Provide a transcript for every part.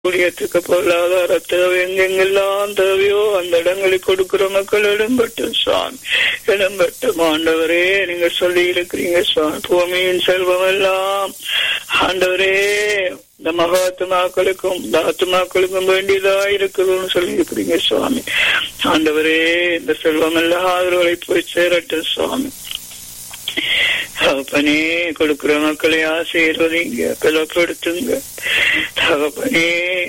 ஊழியத்துக்கு பொருளாதார தேவை எங்கெங்கெல்லாம் தேவையோ அந்த இடங்களுக்கு கொடுக்கிற மக்கள் இடம்பெட்டும் சுவாமி இடம்பெட்டும் ஆண்டவரே நீங்க சொல்லி இருக்கிறீங்க சுவாமி பூமியின் செல்வம் எல்லாம் ஆண்டவரே இந்த மகாத்மாக்களுக்கும் இந்த ஆத்மாக்களுக்கும் வேண்டியதா இருக்குதுன்னு சொல்லி இருக்கிறீங்க சுவாமி ஆண்டவரே இந்த செல்வம் எல்லாம் அவர்களை போய் சேரட்டும் சுவாமி தகப்பனே கொடுக்கிற மக்களை ஆசீர்வதிங்க பலப்படுத்துங்க தகப்பனே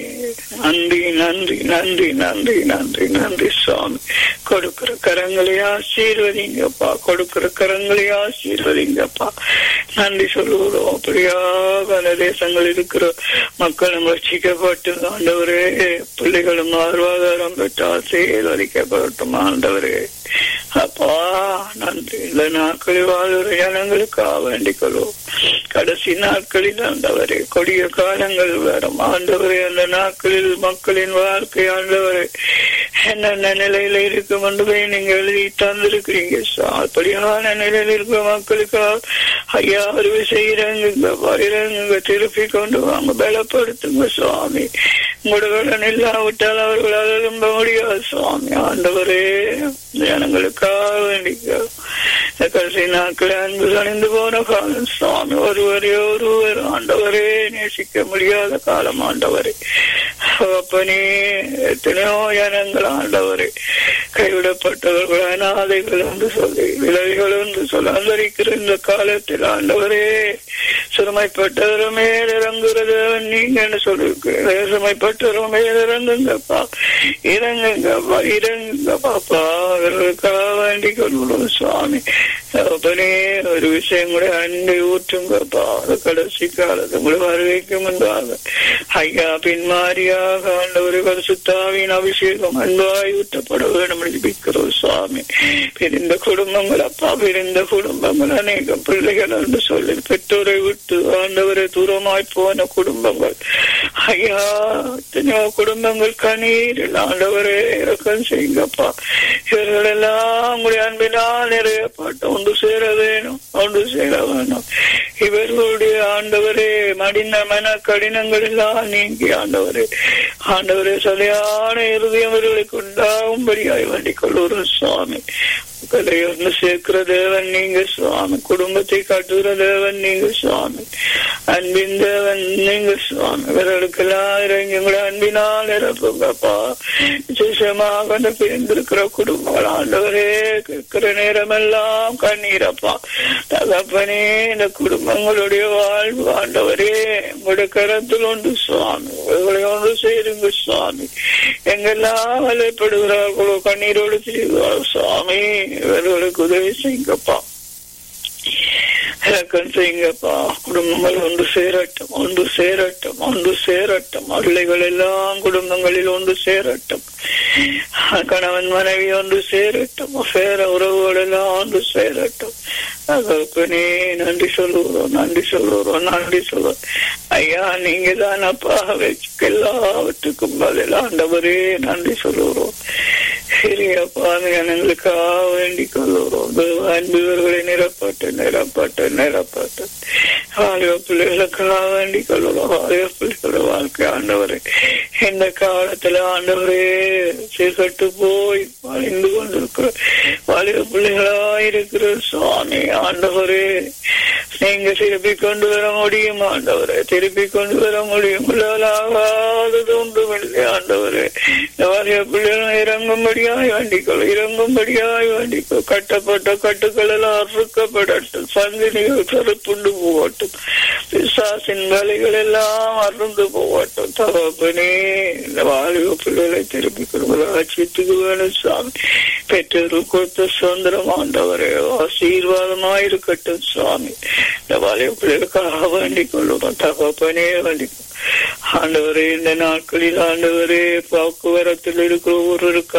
நன்றி நன்றி நன்றி நன்றி நன்றி நன்றி சுவாமி கொடுக்கிற கரங்களை ஆசீர்வதிங்கப்பா கொடுக்கிற கரங்களை ஆசீர்வதிங்கப்பா நன்றி சொல்லுகிறோம் அப்படியாக பல தேசங்கள் இருக்கிற மக்களும் ரட்சிக்கப்பட்டு ஆண்டவரே பிள்ளைகளும் வாழ்வாதாரம் பெற்று ஆசீர்வதிக்கப்படட்டும் ஆண்டவரே அப்பா நன்றி இந்த நாட்களில் வாழ்கிற ஜனங்களுக்காக வேண்டிக் கொள்வோம் கடைசி நாட்களில் ஆண்டவரே கொடிய காலங்கள் வரும் ஆண்டவரே அந்த நாட்களில் மக்களின் வாழ்க்கை ஆண்டவரே என்னென்ன நிலையில இருக்கும் என்பதை நீங்க எழுதி தந்திருக்கிறீங்க அப்படியான நிலையில் இருக்கிற மக்களுக்காக ஐயா அறுவை செய்யறங்க இறங்குங்க திருப்பி கொண்டு வாங்க பலப்படுத்துங்க சுவாமி உங்களோட இல்லாவிட்டால் அவர்களால் எழும்ப முடியாது சுவாமி ஆண்டவரே ஜனங்களுக்காக வேண்டிக்க கடைசி நாட்கள் அன்பு அணிந்து போன காலம் சுவாமி ஒருவரே ஒருவர் ஆண்டவரே நேசிக்க முடியாத காலம் ஆண்டவரே அப்பனே எத்தனையோ ஜனங்கள் ஆண்டவரே கைவிடப்பட்டவர்கள் அனாதைகள் என்று சொல்லி விளைவுகள் என்று சொல்லி அந்தரிக்கிற இந்த காலத்தில் ஆண்டவரே சிறுமைப்பட்டவர் மேல் இறங்குறது நீங்க சொல்லிருக்கிறீங்க சிறுமைப்பட்டவர் மேல் இறங்குங்கப்பா இறங்குங்கப்பா இறங்குங்கப்பாப்பா அவர்களுக்காக வேண்டிக் கொள்கிறோம் சுவாமி அப்பனே ஒரு விஷயம் கூட அன்பை ஊற்றுங்கப்பா அது கடைசி காலத்து உங்களை வருகைக்கு முன்பாக ஐயா பின்மாரியாக ஆண்டவர் பரிசுத்தாவின் அபிஷேகம் அன்பாய் ஊற்றப்பட வேண்டும் ஜபிக்கிறோம் சுவாமி பிரிந்த குடும்பங்கள் அப்பா பிரிந்த குடும்பங்கள் அநேக பிள்ளைகள் என்று சொல்லி பெற்றோரை விட்டு ஆண்டவரை தூரமாய் போன குடும்பங்கள் ஐயா எத்தனையோ குடும்பங்கள் கண்ணீரில் ஆண்டவரே இறக்கம் செய்யுங்கப்பா இவர்கள் எல்லாம் உங்களுடைய அன்பினால் நிறையப்பட்ட ஒன்று சேர வேணும் ஒன்று சேர வேணும் இவர்களுடைய ஆண்டவரே மடிந்த மன கடினங்கள் எல்லாம் நீங்கி ஆண்டவரே ஆண்டவரே சரியான இருதயம் இவர்களுக்கு உண்டாகும்படியாய் வேண்டிக் கொள்ளுறோம் சுவாமி மக்களை ஒன்று சேர்க்கிற தேவன் நீங்க சுவாமி குடும்பத்தை காட்டுகிற தேவன் நீங்க சுவாமி அன்பின் தேவன் நீங்க சுவாமி இவர்களுக்கெல்லாம் இறங்கி உங்களை அன்பினால் நிரப்புங்கப்பா விசேஷமாக அந்த பிரிந்திருக்கிற குடும்பங்கள் ஆண்டவரே கேட்கிற நேரமெல்லாம் கண்ணீரப்பா தகப்பனே இந்த குடும்பங்களுடைய வாழ்வு ஆண்டவரே உங்களுடைய கரத்தில் ஒன்று சுவாமி இவர்களை ஒன்று சேருங்க சுவாமி எங்கெல்லாம் வலைப்படுகிறார்களோ கண்ணீரோடு செய்வார் சுவாமி இவர்களுக்கு உதவி செய்யுங்கப்பா இலக்கம் செய்யுங்கப்பா குடும்பங்கள் ஒன்று சேரட்டும் ஒன்று சேரட்டும் ஒன்று சேரட்டும் பிள்ளைகள் எல்லாம் குடும்பங்களில் ஒன்று சேரட்டும் கணவன் மனைவி ஒன்று சேரட்டும் சேர உறவுகள் எல்லாம் ஒன்று சேரட்டும் தகப்பனே நன்றி சொல்லுகிறோம் நன்றி சொல்லுகிறோம் நன்றி சொல்லுவோம் ஐயா நீங்க தான் அப்பா எல்லாவற்றுக்கும் பதில் ஆண்டவரே நன்றி சொல்லுகிறோம் சரியப்பா எங்களுக்காக வேண்டிக் கொள்ளுகிறோம் அன்புவர்களை நிரப்பட்டு நிரப்பட்டு நிரப்பட்டு வாலிப பிள்ளைகளுக்காக வேண்டிக் கொள்ளுகிறோம் வாலிப பிள்ளைகளோட வாழ்க்கை ஆண்டவரே இந்த காலத்துல ஆண்டவரே சீர்கட்டு போய் வளைந்து கொண்டிருக்கிற வாலிப பிள்ளைகளா இருக்கிற சுவாமி ஆண்டவரே நீங்க திருப்பி கொண்டு வர முடியும் ஆண்டவரே திருப்பி கொண்டு வர முடியும் ஆகாதது ஒன்றுமில்லை ஆண்டவரே வாலிப பிள்ளைகள் இறங்கும்படியாய் வேண்டிக்கொள் இறங்கும்படியாய் வேண்டிக்கொள் கட்டப்பட்ட கட்டுக்கள் எல்லாம் அறுக்கப்படட்டும் சந்தினிகள் கருப்புண்டு போகட்டும் பிசாசின் வேலைகள் எல்லாம் அருந்து போகட்டும் தகப்பனே இந்த வாலிப பிள்ளைகளை திருப்பி கொடுக்கலாட்சியத்துக்கு வேணும் சுவாமி பெற்றோர்கள் கொடுத்த சுதந்திரம் ஆண்டவரே ஆசீர்வாதமாய் இருக்கட்டும் சுவாமி இந்த வாலிப பிள்ளைகளுக்காக வேண்டிக் கொள்ளுவோம் தகப்பனே வேண்டிக் ஆண்டவரே இந்த நாட்களில் ஆண்டவரே போக்குவரத்தில் இருக்கிற ஒருவருக்காக வேண்டி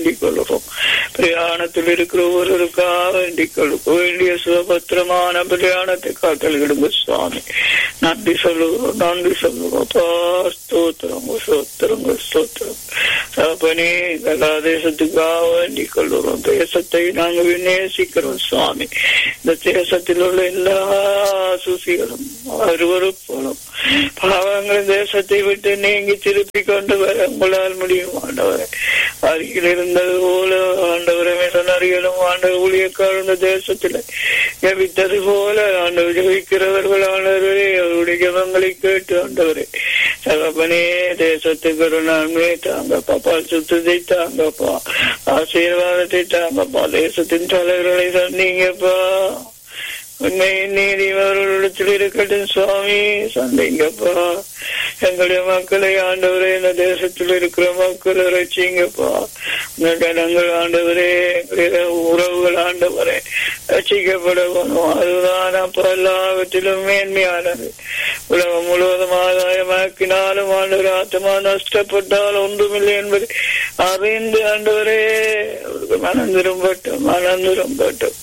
வேண்டிக் கொள்கிறோம் பிரயாணத்தில் இருக்கிற ஒவ்வொருவருக்காக வேண்டிக் கொள்ளும் வேண்டிய சுபத்திரமான பிரயாணத்தை காத்தலிடுங்க சுவாமி நன்றி சொல்லுகிறோம் நன்றி சொல்லுகிறோம் அப்பா ஸ்தோத்திரம் ஸ்தோத்திரம் ஸ்தோத்திரம் தகப்பனே எல்லா தேசத்துக்காக வேண்டிக் கொள்ளுகிறோம் தேசத்தை நாங்கள் நேசிக்கிறோம் சுவாமி இந்த தேசத்தில் உள்ள எல்லா சுசிகளும் அருவறுப்போலும் பாவங்கள் தேசத்தை விட்டு நீங்கி திருப்பி கொண்டு வர உங்களால் முடியும் ஆண்டவரை அருகில் இருந்தது போல ஆண்டவரை மிஷனரிகளும் ஆண்டவர் ஊழியக்கார இந்த தேசத்தில் ஜபித்தது போல ஆண்டவர் ஜபிக்கிறவர்கள் ஆண்டவரே அவருடைய ஜபங்களை கேட்டு ஆண்டவரே தகப்பனே தேசத்துக்கு ஒரு நன்மை தாங்கப்பா பால் சுத்தத்தை தாங்கப்பா ஆசீர்வாதத்தை தாங்கப்பா தேசத்தின் தலைவர்களை தந்தீங்கப்பா உண்மையின் நீதி அவர்களிடத்தில் இருக்கட்டும் சுவாமி சந்தைங்கப்பா எங்களுடைய மக்களை ஆண்டவரே இந்த தேசத்தில் இருக்கிற மக்களை ரசிங்கப்பா இந்த ஜனங்கள் ஆண்டவரே எங்களுடைய உறவுகள் ஆண்டவரே ரசிக்கப்பட வேணும் அதுதான் அப்ப எல்லாவற்றிலும் மேன்மையானது உலகம் முழுவதும் ஆதாயமாக்கினாலும் ஆண்டவர் ஆத்மா நஷ்டப்பட்டால் ஒன்றுமில்லை என்பதை அறிந்து ஆண்டவரே அவருக்கு மனம் திரும்பட்டும் மனம் திரும்பட்டும்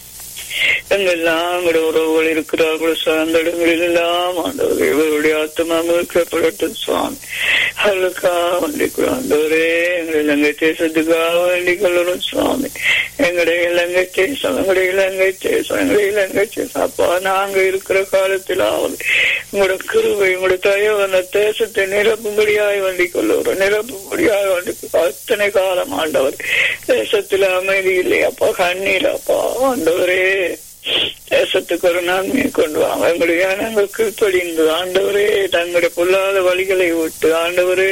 எங்கெல்லாம் எங்களுடைய உறவுகள் இருக்கிறார்கள் சார்ந்த இடங்களில் எல்லாம் ஆண்டவர் இவருடைய ஆத்மா மீட்கப்படட்டும் சுவாமி அவர்களுக்காக வேண்டிக்கிறோம் ஆண்டவரே எங்கள் இலங்கை தேசத்துக்காக வேண்டிக் கொள்ளணும் சுவாமி எங்களுடைய இலங்கை தேசம் எங்களுடைய இலங்கை தேசம் எங்களுடைய இலங்கை தேசம் அப்பா நாங்க இருக்கிற காலத்தில் ஆவது உங்களோட கிருவை உங்களோட தயவு அந்த தேசத்தை நிரப்பும்படியாய் வேண்டிக் கொள்ளுகிறோம் நிரப்பும்படியாய் வேண்டிக் அத்தனை காலம் ஆண்டவர் தேசத்தில் அமைதி இல்லை அப்பா கண்ணீர் அப்பா ஆண்டவரே தேசத்துக்கு ஒரு நன்மையை கொண்டு வாங்க எங்களுடைய நாங்கள் கீழ்ப்படிந்து ஆண்டவரே தங்களுடைய பொல்லாத வழிகளை விட்டு ஆண்டவரே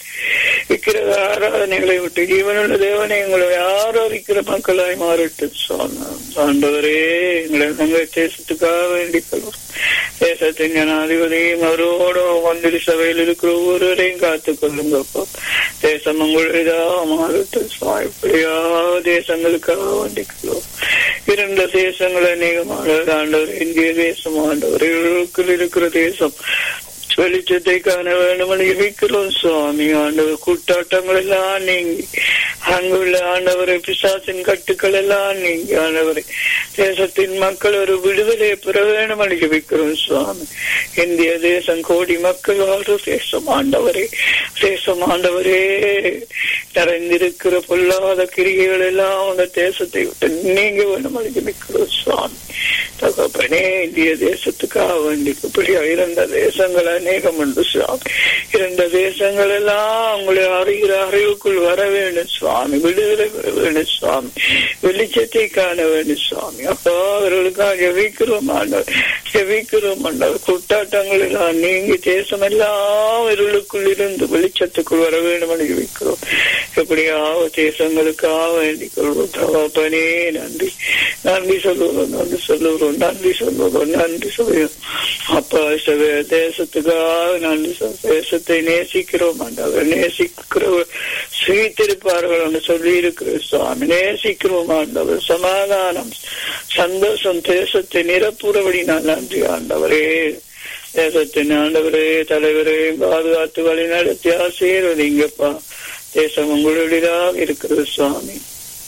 விக்கிரக ஆராதனைகளை விட்டு ஜீவனுள்ள தேவனை எங்களை ஆராதிக்கிற மக்களாய் மாறிட்டு சொன்னோம் ஆண்டவரே எங்களை நாங்கள் தேசத்துக்காக வேண்டிக் கொள்வோம் தேசத்தின் ஜனாதிபதியும் அவரோட மந்திரி சபையில் இருக்கிற ஒவ்வொருவரையும் காத்துக் கொள்ளுங்கப்பா தேசம் உங்களுடையதாக மாறட்டும் இப்படியா தேசங்களுக்காக வேண்டிக் கொள்வோம் இரண்டு தேசங்கள் அநேகமான ஆண்டவர் இந்திய தேசம் ஆண்டவர் இருக்கிற தேசம் வெளிச்சத்தை காண வேண்டும் இருக்கிறோம் சுவாமி ஆண்டவர் கூட்டாட்டங்கள் எல்லாம் நீங்கி அங்குள்ள ஆண்டவரை பிசாசின் கட்டுக்கள் எல்லாம் நீங்கி ஆண்டவரை தேசத்தின் மக்கள் ஒரு விடுதலை பெற வேண்டும் வைக்கிறோம் சுவாமி இந்திய தேசம் கோடி மக்கள் வாழ்ற தேசம் ஆண்டவரே தேசம் ஆண்டவரே நிறைந்திருக்கிற பொல்லாத கிரிகைகள் எல்லாம் அந்த தேசத்தை விட்டு நீங்க வேண்டும் வைக்கிறோம் சுவாமி தகப்பனே இந்திய தேசத்துக்காக வேண்டி இப்படியா இருந்த தேசங்கள் அநேகம் என்று சுவாமி இருந்த தேசங்கள் எல்லாம் உங்களை அறிகிற அறிவுக்குள் வர வேண்டும் சுவாமி விடுதலை பெற வேண்டும் சுவாமி வெளிச்சத்தை காண வேண்டும் சுவாமி அப்போ அவர்களுக்காக ஜெபிக்கிறோம் ஆண்டவர் ஜெபிக்கிறோம் ஆண்டவர் கூட்டாட்டங்கள் எல்லாம் நீங்கி தேசம் எல்லாம் இருளுக்குள் இருந்து வெளிச்சத்துக்குள் வர வேண்டும் என்று ஜெபிக்கிறோம் எப்படியாவது தேசங்களுக்காக வேண்டிக் கொள்வோம் தகப்பனே நன்றி நன்றி சொல்லுவோம் நன்றி சொல்லுவோம் நன்றி சொல்லுவோம் நன்றி சொல்லுவோம் அப்பா தேசத்துக்காக நன்றி தேசத்தை நேசிக்கிறோம் ஆண்டவர் நேசிக்கிறவர் சுயித்திருப்பார்கள் என்று சொல்லி இருக்கிற சுவாமி நேசிக்கிறோம் ஆண்டவர் சமாதானம் சந்தோஷம் தேசத்தை நிரப்புறபடி நான் நன்றி ஆண்டவரே தேசத்தின் ஆண்டவரே தலைவரே பாதுகாத்து வழி நடத்தி ஆசீர்வதிங்கப்பா தேசம் உங்களுடையதாக இருக்கிறது சுவாமி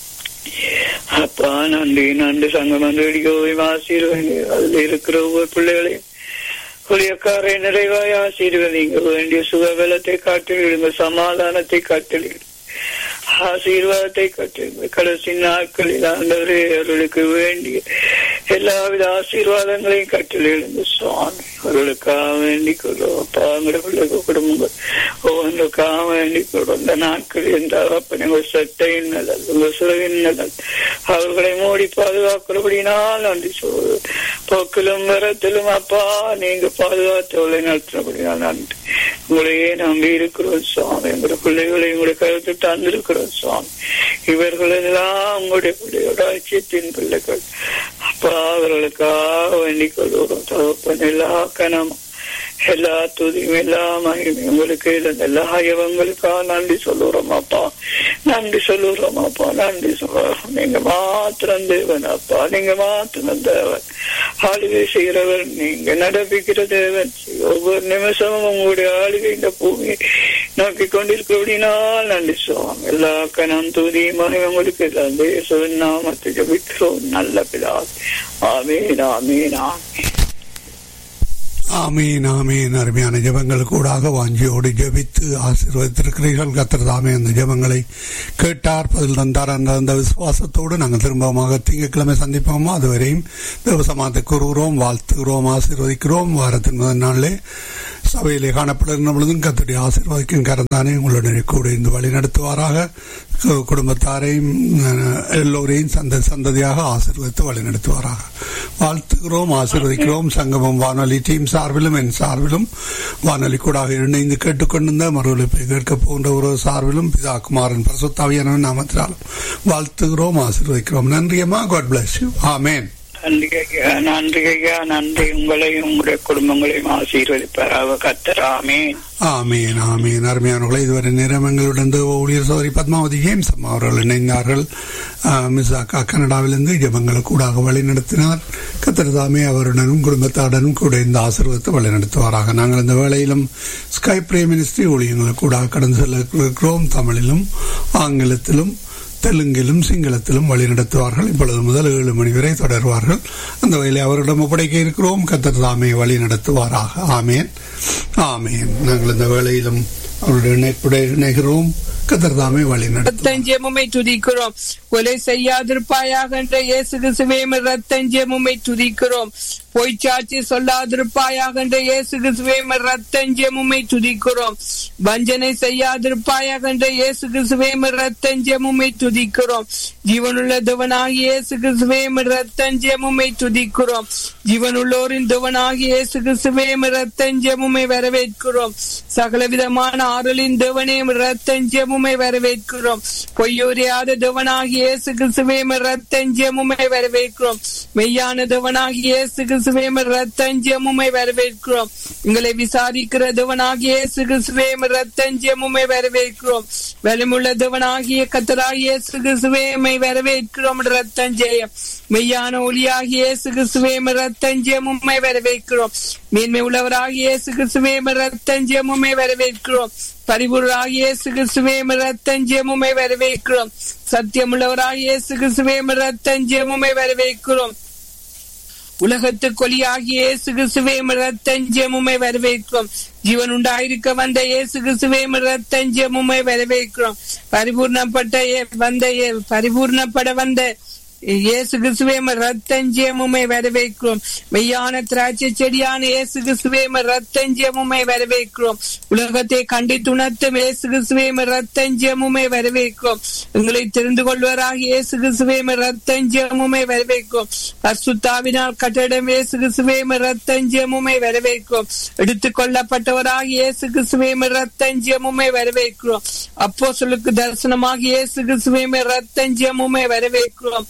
அப்பா நன்றி நன்றி சங்கம் வந்து ஆசீர்வதி அதுல இருக்கிற ஒவ்வொரு பிள்ளைகளையும் புளியக்காரை நிறைவாய் ஆசீர்வதிங்க வேண்டிய சுகபலத்தை காட்டிடுங்க சமாதானத்தை காட்டிடுங்க ஆசீர்வாதத்தை கட்டுங்க கடைசி நாட்களில் ஆண்டவரே அவர்களுக்கு வேண்டிய எல்லாவித ஆசீர்வாதங்களையும் கட்டளையிடுங்க சுவாமி அவர்களுக்காக வேண்டிக் கொள்ளும் அப்பா எங்களுடைய பிள்ளைகள் குடும்பங்கள் ஒவ்வொன்றுக்காக வேண்டிக் கொள்ளும் இந்த நாட்களில் இந்த உங்கள் சட்டையின் நலல் உங்கள் சுரவின் நலல் அவர்களை மூடி பாதுகாக்கிறபடினால் நன்றி சொல்வது போக்கிலும் வரத்திலும் அப்பா நீங்க பாதுகாத்தவர்களை நடத்தினபடினால் நன்றி உங்களையே நம்பி இருக்கிறோம் சுவாமி எங்களுடைய பிள்ளைகளை உங்களுடைய கருத்து தந்திருக்கிறோம் சுவாமி இவர்கள் எல்லாம் உங்களுடைய பிள்ளையோட ஐக்கியத்தின் பிள்ளைகள் அப்பா அவர்களுக்காக வேண்டிக் கொள்வோம் தகப்பன் எல்லா கனமும் எல்லா துதியும் எல்லா மகிமையும் உங்களுக்கு எல்லா ஐயவங்களுக்காக நன்றி சொல்லுறோம் அப்பா நன்றி சொல்லுறோம் அப்பா நன்றி சொல்லுறோம் நீங்க மாத்திரம் தேவன் அப்பா நீங்க மாத்திரம் தேவன் ஆளுகை செய்கிறவர் நீங்க நடப்பிக்கிற தேவன் ஒவ்வொரு நிமிஷமும் உங்களுடைய ஆளுகை இந்த பூமியை நோக்கி கொண்டிருக்கிறபடினால் நன்றி சுவாமி எல்லா கணம் துதி மகிமை உங்களுக்கு தந்தை நாமத்தை ஜபிக்கிறோம் நல்ல பிதா ஆமீன் ஆமீன் ஆமீன் ஆமீன் ஆமீன் அருமையான ஜெபங்கள் கூடாக வாஞ்சியோடு ஜெபித்து ஆசீர்வதித்திருக்கிறீர்கள் கத்தர் தாமே அந்த ஜெபங்களை கேட்டார் பதில் தந்தார் என்ற அந்த விசுவாசத்தோடு நாங்கள் திரும்பமாக திங்கட்கிழமை சந்திப்போம் அதுவரையும் தேவசமாத்தை கூறுகிறோம் வாழ்த்துகிறோம் ஆசீர்வதிக்கிறோம் வாரத்தின் முதல் நாளிலே சபையிலே காணப்படுகின்ற பொழுதும் கத்தருடைய ஆசீர்வதிக்கும் கரந்தானே உங்களுடைய கூட இருந்து வழி நடத்துவாராக கு- குடும்பத்தாரையும் அஹ், எல்லோரையும் சந்த சந்ததியாக ஆசீர்வதித்து வழி நடத்துவாராக வாழ்த்துகிறோம் ஆசீர்வதிக்கிறோம் சங்கமம் வானொலி டீம் சார்பிலும் என் சார்பிலும் வானொலி கூடாக இணைந்து கேட்டுக்கொண்டிருந்த மறுவழிப்பை கேட்க போன்ற ஒரு சார்பிலும் பிதா குமாரன் பிரசுத்தாவியான நாமத்தினாலும் வாழ்த்துகிறோம் ஆசீர்வதிக்கிறோம் நன்றியம்மா காட் பிளஸ் யூ ஆமேன் நன்றி ஐயா நன்றி ஐயா நன்றி உங்களையும் உங்களுடைய குடும்பங்களையும் ஆசீர்வதிப்பாராக கத்தர் ஆமீன் ஆமீன் ஆமீன் அருமையானவர்களே இதுவரை நேரம் எங்களுடன் தேவ ஊழியர் சோதரி பத்மாவதி ஜேம்ஸ் அம்மா அவர்கள் இணைந்தார்கள் ஆஹ், மிஸ் அக்கா கனடாவிலிருந்து ஜெபங்களை கூடாக வழி நடத்தினார் கத்திரதாமே அவருடனும் குடும்பத்தாருடனும் கூட இந்த ஆசீர்வாதத்தை வழி நடத்துவாராக நாங்கள் இந்த வேளையிலும் ஸ்கை பிரே மினிஸ்ட்ரி ஊழியங்களை கூடாக கடந்து செல்ல இருக்கிறோம் தமிழிலும் ஆங்கிலத்திலும் தெலுங்கிலும் சிங்களத்திலும் வழி நடத்துவார்கள் இப்பொழுது முதல் ஏழு மணி வரை தொடர்வார்கள் அந்த வகையில் அவரிடம் ஒப்படைக்க இருக்கிறோம் கத்தர் தாமே வழி நடத்துவாராக ஆமேன் ஆமேன் நாங்கள் இந்த வேளையிலும் அவருடைய இணைப்புடைய இணைகிறோம் கத்தர் தாமே வழி நடத்துவார் ரத்தஞ்சேமுமை துதிக்கிறோம் கொலை செய்யாதிருப்பாயாக என்ற இயேசு கிறிஸ்துவே ரத்தஞ்சேமுமை துதிக்கிறோம் பொய்ச்சாட்சி சொல்லாதிருப்பாயாக என்ற இயேசு கிறிஸ்துவே ரத்தஞ்சேமுமை துதிக்கிறோம் வஞ்சனை செய்யாதிருப்பாயாக என்ற இயேசு கிறிஸ்துவே ரத்தஞ்சேமுமை துதிக்கிறோம் ஜீவனுள்ள தேவனாகிய இயேசு கிறிஸ்துவே ரத்தஞ்சேமுமை துதிக்கிறோம் ஜீவனுள்ளோரின் தேவனாகிய இயேசு கிறிஸ்துவே ரத்தஞ்சேமுமை வரவேற்கிறோம் சகலவிதமான ஆறுலின் தேவனே ரத்தஞ்சேமுமை வரவேற்கிறோம் பொய்யுரையாத தேவனாகிய இயேசு கிறிஸ்துவே ரத்தஞ்சேமுமை வரவேற்கிறோம் மெய்யான தேவனாகிய இயேசு கிறிஸ்துவே ரத்தஞ்சேமுமை வரவேற்கிறோம் உங்களை விசாரிக்கிற தேவனாகிய இயேசு கிறிஸ்துவே ரத்தஞ்சேமுமை வரவேற்கிறோம் வலிமுள்ள தேவனாகிய கத்தராகிய இயேசு கிறிஸ்துவே வரவேற்கிறோம் ரத்தஞ்சேயம் மெய்யான ஒளியாகிய இயேசு கிறிஸ்துவே ரத்தஞ்சேமுமை வரவேற்கிறோம் மேன்மை உள்ளவராகிய இயேசு கிறிஸ்துவே ரத்தஞ்சேமுமை வரவேற்கிறோம் பரிபுராகிய இயேசு கிறிஸ்துவே ரத்தஞ்சேமுமை வரவேற்கிறோம் சத்தியமுள்ளவராகிய இயேசு கிறிஸ்துவே ரத்தஞ்சேமுமை வரவேற்கிறோம் உலகத்து கொலியாகிய இயேசு கிறிஸ்துவே ரத்தஞ்சமுமை வரவேற்கிறோம் ஜீவன் உண்டாயிருக்க வந்த இயேசு கிறிஸ்துவே ரத்தஞ்சமுமை வரவேற்கிறோம் பரிபூர்ணப்பட்ட ஏ- வந்த ஏ- பரிபூர்ணப்பட வந்த இயேசு கிறிஸ்துவே ரத்தஞ்சேமுமை வரவேற்கிறோம் மெய்யான திராட்சை செடியான இயேசு கிறிஸ்துவே ரத்தஞ்சேமுமை வரவேற்கிறோம் உலகத்தை கண்டித்துணர்த்தும் இயேசு கிறிஸ்துவே ரத்தஞ்சேமுமை வரவேற்கிறோம் எங்களை தெரிந்து கொள்வராக இயேசு கிறிஸ்துவே ரத்தஞ்சேமுமை வரவேற்கிறோம் பரிசுத்தாவினால் கட்டடம் இயேசு கிறிஸ்துவே ரத்தஞ்சேமுமை வரவேற்கிறோம் எடுத்துக் கொள்ளப்பட்டவராக இயேசு கிறிஸ்துவே ரத்தஞ்சேமுமை வரவேற்கிறோம் அப்போ சொல்லுக்கு தரிசனமாக இயேசு கிறிஸ்துவே ரத்தஞ்சேமுமை வரவேற்கிறோம்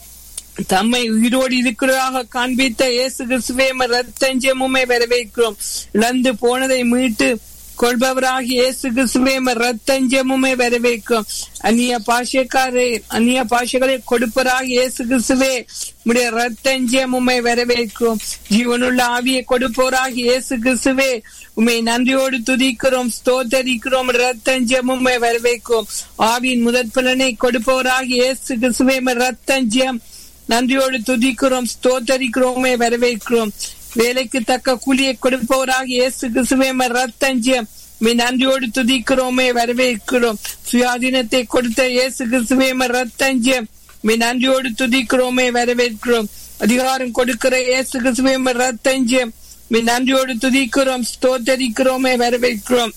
தம்மை உயிரோடு இருக்கிறதாக காண்பித்த இயேசு கிறிஸ்துவே ரத்தஞ்சமுமை வரவேற்கிறோம் இழந்து போனதை மீட்டு கொள்பவராக இயேசு கிறிஸ்துவே ரத்தஞ்சமுமை வரவேற்கும் அந்நிய பாஷக்காரை அந்நிய பாஷைகளை கொடுப்பராக இயேசு கிறிஸ்துவே உடைய ரத்தஞ்சமுமை வரவேற்கும் ஜீவனுள்ள ஆவியை கொடுப்போராக இயேசு கிறிஸ்துவே உண்மை நன்றியோடு துதிக்கிறோம் ஸ்தோத்தரிக்கிறோம் ரத்தஞ்சமுமை வரவேற்கும் ஆவியின் முதற் பலனை கொடுப்பவராக இயேசு கிறிஸ்துவே ரத்தஞ்சம் நன்றியோடு துதிக்கிறோம் ஸ்தோத்தரிக்கிறோமே வரவேற்கிறோம் வேலைக்கு தக்க கூலியை கொடுப்பவராக இயேசு கிறிஸ்துவே ரத்தஞ்சம் நன்றியோடு துதிக்கிறோமே வரவேற்கிறோம் சுயாதீனத்தை கொடுத்த இயேசு கிறிஸ்துவே ரத்தஞ்சம் நன்றியோடு துதிக்கிறோமே வரவேற்கிறோம் அதிகாரம் கொடுக்கிற இயேசு கிறிஸ்துவே ரத்தஞ்சம் நன்றியோடு துதிக்கிறோம் ஸ்தோத்தரிக்கிறோமே வரவேற்கிறோம்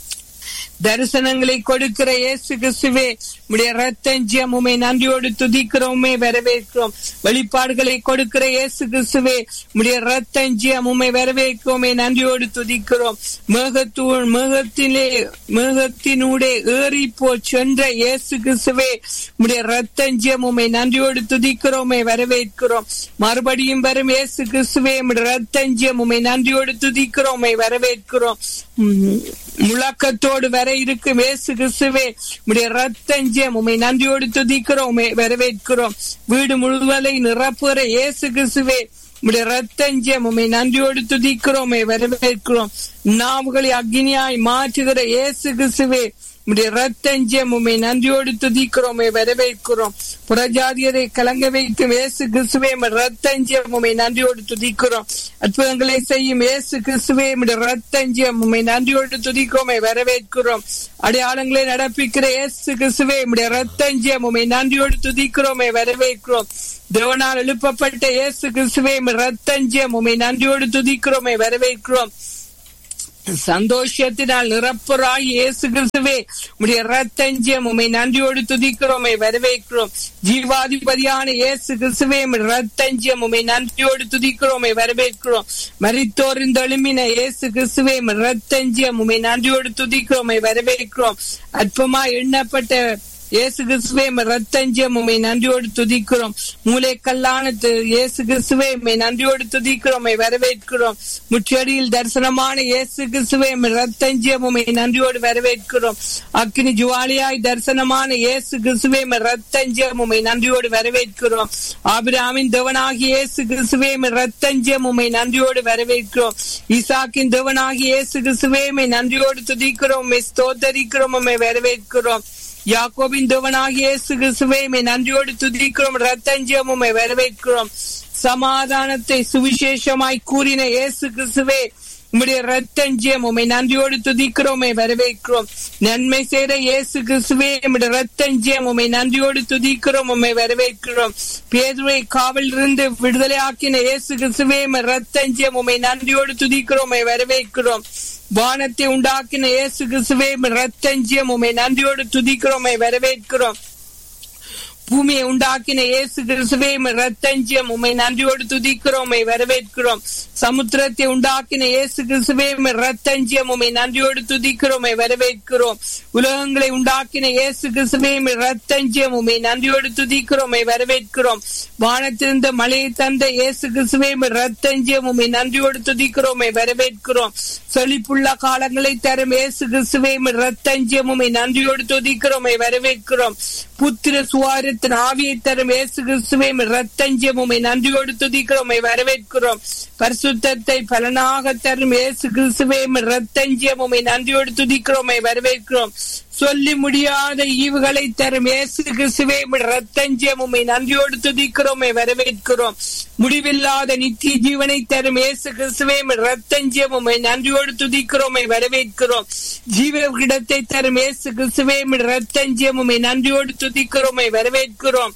தரிசனங்களை கொடுக்கிற இயேசு கிறிஸ்துவே உடைய ரத்தஞ்சியம் உமை நன்றியோடு துதிக்கிறோமே வரவேற்கிறோம் வெளிப்பாடுகளை கொடுக்கிற இயேசு கிறிஸ்துவே உடைய ரத்தஞ்சியம் உமை வரவேற்கிறோமே நன்றியோடு துதிக்கிறோம் மேகத்தூ மேகத்திலே மேகத்தினூடே ஏறி போ சென்ற இயேசு கிறிஸ்துவே உடைய ரத்தஞ்சியம் உமை நன்றியோடு துதிக்கிறோமே வரவேற்கிறோம் மறுபடியும் வரும் இயேசு கிறிஸ்துவே உடைய ரத்தஞ்சியம் உமை நன்றியோடு துதிக்கிறோமே வரவேற்கிறோம் உம், முழக்கத்தோடு வர இருக்கும் இயேசு கிறிஸ்துவே உடைய ரத்தஞ்சம் உமை நன்றியோடு துதிக்கிறோம் உம்மை வரவேற்கிறோம் வீடு முழுவதை நிரப்புகிற இயேசு கிறிஸ்துவே உடைய ரத்தஞ்சம் உமை நன்றியோடு துதிக்கிறோம் உம்மை வரவேற்கிறோம் நாவுகளை அக்னியாய் மாற்றுகிற இயேசு கிறிஸ்துவே உம்முடைய ரத்தஞ்சம் உம்மை நன்றியோடு துதிக்கிறோம் வரவேற்கிறோம் புறஜாதியரை கலங்க வைக்கும் இயேசு கிறிஸ்துவே உம்முடைய ரத்தஞ்சம் உம்மை நன்றியோடு துதிக்கிறோம் அற்புதங்களை செய்யும் இயேசு கிறிஸ்துவே உம்முடைய ரத்தஞ்சம் உம்மை நன்றியோடு துதிக்கிறோம் வரவேற்கிறோம் அடையாளங்களை நடப்பிக்கிற இயேசு கிறிஸ்துவே உம்முடைய ரத்தஞ்சம் உம்மை நன்றியோடு துதிக்கிறோம் வரவேற்கிறோம் தேவனால் எழுப்பப்பட்ட இயேசு கிறிஸ்துவே உம்முடைய ரத்தஞ்சம் உம்மை நன்றியோடு துதிக்கிறோம் வரவேற்கிறோம் சந்தோஷத்தினால் நிரப்புறாய் இயேசு கிறிஸ்துவே உடைய ரத்தஞ்சம் உமை நன்றியோடு துதிக்கிறோமை வரவேற்கிறோம் ஜீவாதிபதியான இயேசு கிறிஸ்துவே ரத்தஞ்சம் உமை நன்றியோடு துதிக்கிறோமை வரவேற்கிறோம் மரித்தோரின் எழுமின இயேசு கிறிஸ்துவே ரத்தஞ்சம் உமை நன்றியோடு துதிக்கிறோமை வரவேற்கிறோம் அற்பமா எண்ணப்பட்ட இயேசு கிறிஸ்துவே ரத்தஞ்சம் உமை நன்றியோடு துதிக்கிறோம் மூளைக்கல்லான இயேசு கிறிஸ்துவே உமை நன்றியோடு துதிக்கிறோம் வரவேற்கிறோம் முச்சடியில் தரிசனமான இயேசு கிறிஸ்துவே ரத்தஞ்சம் உமை நன்றியோடு வரவேற்கிறோம் அக்னி ஜுவாலியாய் தரிசனமான இயேசு கிறிஸ்துவே ரத்தஞ்சம் உமை நன்றியோடு வரவேற்கிறோம் ஆபிராமின் தேவனாகி இயேசு கிறிஸ்துவே ரத்தஞ்சம் உமை நன்றியோடு வரவேற்கிறோம் ஈசாக்கின் தேவனாகி இயேசு கிறிஸ்துவே நன்றியோடு துதிக்கிறோம் ஸ்தோத்தரிக்கிறோம் உண்மை வரவேற்கிறோம் யாக்கோபின் தேவனாகிய இயேசு கிறிஸ்துவே நன்றியோடு துதிக்கிறோம் ரத்தஞ்சமுமை வரவேற்கிறோம் சமாதானத்தை சுவிசேஷமாய் கூறின இயேசு கிறிஸ்துவே உம்முடைய ரத்தஞ்சம் உமை நன்றியோடு துதிக்கிறோமே வரவேற்கிறோம் நன்மை செய்த இயேசு கிறிஸ்துவே உம்முடைய ரத்தஞ்சம் உமை நன்றியோடு துதிக்கிறோம் உண்மை வரவேற்கிறோம் பேதுவை காவல் இருந்து விடுதலை ஆக்கின இயேசு கிறிஸ்துவே ரத்தஞ்சம் உமை நன்றியோடு துதிக்கிறோம் வரவேற்கிறோம் வானத்தை உண்டாக்கின இயேசு கிறிஸ்துவே ரத்தஞ்சியம் உமை நன்றியோடு துதிக்கிறோமை வரவேற்கிறோம் பூமியை உண்டாக்கின இயேசு கிறிஸ்துவே ரத்தஞ்சியம் உமை நன்றியோடு துதிக்கிறோம் வரவேற்கிறோம் சமுத்திரத்தை உண்டாக்கின இயேசு கிறிஸ்துவே ரத்தஞ்சியம் உமை நன்றியோடு துதிக்கிறோம் வரவேற்கிறோம் உலகங்களை உண்டாக்கின இயேசு கிறிஸ்துவே ரத்தஞ்சியம் உமை நன்றியோடு துதிக்கிறோம் வரவேற்கிறோம் வானத்திருந்த மழையை தந்த இயேசு கிறிஸ்துவே ரத்தஞ்சியம் உமை நன்றியோடு துதிக்கிறோம் வரவேற்கிறோம் செழிப்புள்ள காலங்களை தரும் இயேசு கிறிஸ்துவே ரத்தஞ்சியம் உமை நன்றியோடு துதிக்கிறோம் வரவேற்கிறோம் புத்திர சுவாரத்தின் ஆவியை தரும் இயேசு கிறிஸ்துவை ரத்தஞ்சம் உமை நன்றியோடு துதிக்கிறோம் வரவேற்கிறோம் பரிசுத்தத்தை பலனாக தரும் இயேசு கிறிஸ்துவை ரத்தஞ்சம் உமை நன்றியோடு துதிக்கிறோம் வரவேற்கிறோம் சொல்லி முடியாத ஈவுகளை தரும் இயேசு கிறிஸ்துவே ரத்தஞ்சம் உமை நன்றியோடு துதிக்கிறோம் வரவேற்கிறோம் முடிவில்லாத நித்திய ஜீவனை தரும் இயேசு கிறிஸ்துவே ரத்தஞ்சம் உமை நன்றியோடு துதிக்கிறோம் வரவேற்கிறோம் ஜீவ இடத்தை தரும் இயேசு கிறிஸ்துவே ரத்தஞ்சம் உமை நன்றியோடு துதிக்கிறோம் வரவேற்கிறோம்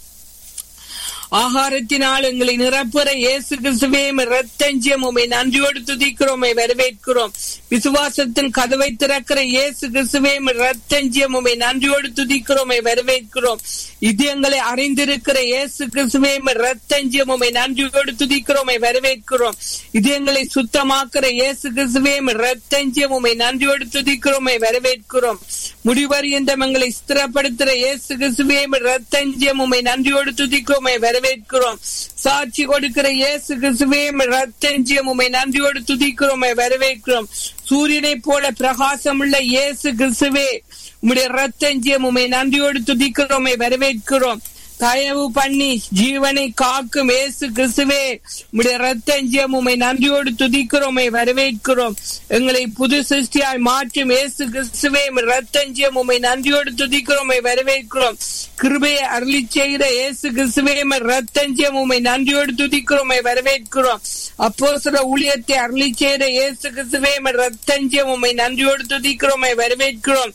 ஆகாரத்தினால் எங்களை நிரப்புற இயேசு கிறிஸ்துவே ரத்தஞ்சியம் உமை நன்றியோடு துதிக்கிறோம் வரவேற்கிறோம் விசுவாசத்தின் கதவை திறக்கிற இயேசு கிறிஸ்துவே ரத்தஞ்சியம் உமை நன்றியோடு துதிக்கிறோம் வரவேற்கிறோம் இதயங்களை அறிந்திருக்கிற இயேசு கிறிஸ்துவே ரத்தஞ்சியம் உமை நன்றியோடு துதிக்கிறோம் வரவேற்கிறோம் இதயங்களை சுத்தமாக்குற இயேசு கிறிஸ்துவே ரத்தஞ்சியம் உமை நன்றியோடு துதிக்கிறோம் வரவேற்கிறோம் முடிவறியந்த எங்களை ஸ்திரப்படுத்துற இயேசு கிறிஸ்துவே ரத்தஞ்சியம் உமை நன்றியோடு துதிக்கிறோம் வரவேற்கிறோம் சாட்சி கொடுக்கிற இயேசு கிறிஸ்துவே ரத்தஞ்சியம் உமை நன்றியோடு துதிக்கிறோம் வரவேற்கிறோம் சூரியனை போல பிரகாசம் உள்ள இயேசு கிறிஸ்துவே உம்முடைய ரத்தஞ்சியம் உமை நன்றியோடு துதிக்கிறோம் வரவேற்கிறோம் தயவு பண்ணி ஜீவனை காக்கும் இயேசு கிறிஸ்துவே உடைய ரத்தஞ்சியம் உமை நன்றியோடு துதிக்கிறோமை வரவேற்கிறோம் எங்களை புது சிருஷ்டியாய் மாற்றும் இயேசு கிறிஸ்துவே ரத்தஞ்சியம் உமை நன்றியோடு துதிக்கிறோமை வரவேற்கிறோம் கிருபையை அருளி செய்கிற இயேசு கிறிஸ்துவே ரத்தஞ்சியம் உமை நன்றியோடு துதிக்கிறோமை வரவேற்கிறோம் அப்போ சில ஊழியத்தை அருளி செய்கிற இயேசு கிறிஸ்துவே ரத்தஞ்சியம் உமை நன்றியோடு துதிக்கிறோமை வரவேற்கிறோம்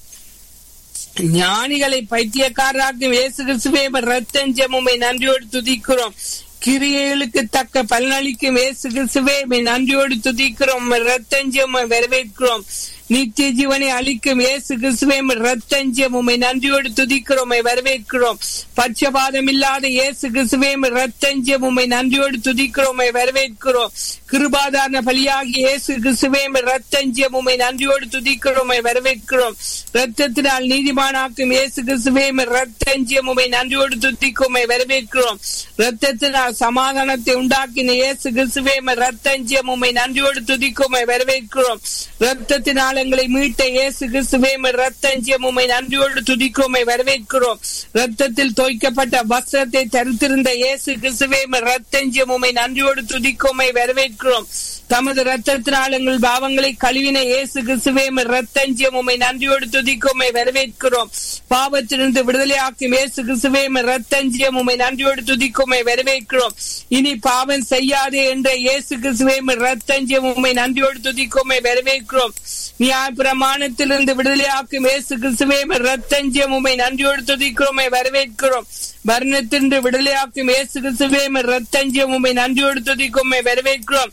ஞானிகளை பைத்தியக்காரராக்கும் இயேசு கிறிஸ்துவே ரத்தஞ்சம் உண்மை நன்றியோடு துதிக்கிறோம் கிரியைகளுக்கு தக்க பலனளிக்கும் இயேசு கிறிஸ்துவே நன்றியோடு துதிக்கிறோம் ரத்தஞ்சம் வரவேற்கிறோம் நித்திய ஜீவனை அளிக்கும் இயேசு கிறிஸ்துவே ரத்தஞ்சம் உண்மை நன்றியோடு துதிக்கிறோம் வரவேற்கிறோம் பட்சபாதம் இல்லாத இயேசு கிறிஸ்துவே ரத்தஞ்சம் உண்மை நன்றியோடு துதிக்கிறோம் வரவேற்கிறோம் கிருபாதாரண பலியாகி இயேசு கிறிஸ்துவே ரத்தஞ்சம் உண்மை நன்றியோடு துதிக்கிறோம் வரவேற்கிறோம் ரத்தத்தினால் நீதிமானாக்கும் இயேசு கிறிஸ்துவே ரத்தஞ்சம் உண்மை நன்றியோடு துதிக்கும் வரவேற்கிறோம் ரத்தத்தினால் சமாதானத்தை உண்டாக்கின இயேசு கிறிஸ்துவே ரத்தஞ்சம் உண்மை நன்றியோடு துதிக்கும் வரவேற்கிறோம் ரத்தத்தினால ரத்தத்தினால் எங்களை மீட்ட இயேசு கிறிஸ்துவே ரத்தஞ்சியம் உண்மை நன்றியோடு துதிக்கோமை வரவேற்கிறோம் ரத்தத்தில் தோய்க்கப்பட்ட வஸ்திரத்தை தரித்திருந்த இயேசு கிறிஸ்துவே ரத்தஞ்சியம் உண்மை நன்றியோடு துதிக்கோமை வரவேற்கிறோம் தமது ரத்தத்தினால் எங்கள் பாவங்களை கழுவின இயேசு கிறிஸ்துவே ரத்தஞ்சியம் உண்மை நன்றியோடு துதிக்கோமை வரவேற்கிறோம் பாவத்திலிருந்து விடுதலையாக்கும் இயேசு கிறிஸ்துவே ரத்தஞ்சியம் உண்மை நன்றியோடு துதிக்கோமை வரவேற்கிறோம் இனி பாவம் செய்யாதே என்ற இயேசு கிறிஸ்துவே ரத்தஞ்சியம் உண்மை நன்றியோடு துதிக்கோமை வரவேற்கிறோம் நியாய பிரமாணத்திலிருந்து விடுதலையாக்கும் இயேசு கிறிஸ்துவே ரத்தஞ்சியம் உண்மை நன்றியோடு துதிக்கிறோமை வரவேற்கிறோம் வர்ணத்தின்று விடுதலையாக்கும் இயேசு கிறிஸ்துவே ரத்தஞ்சியம் உண்மை நன்றியோடு துதிக்கோமை வரவேற்கிறோம்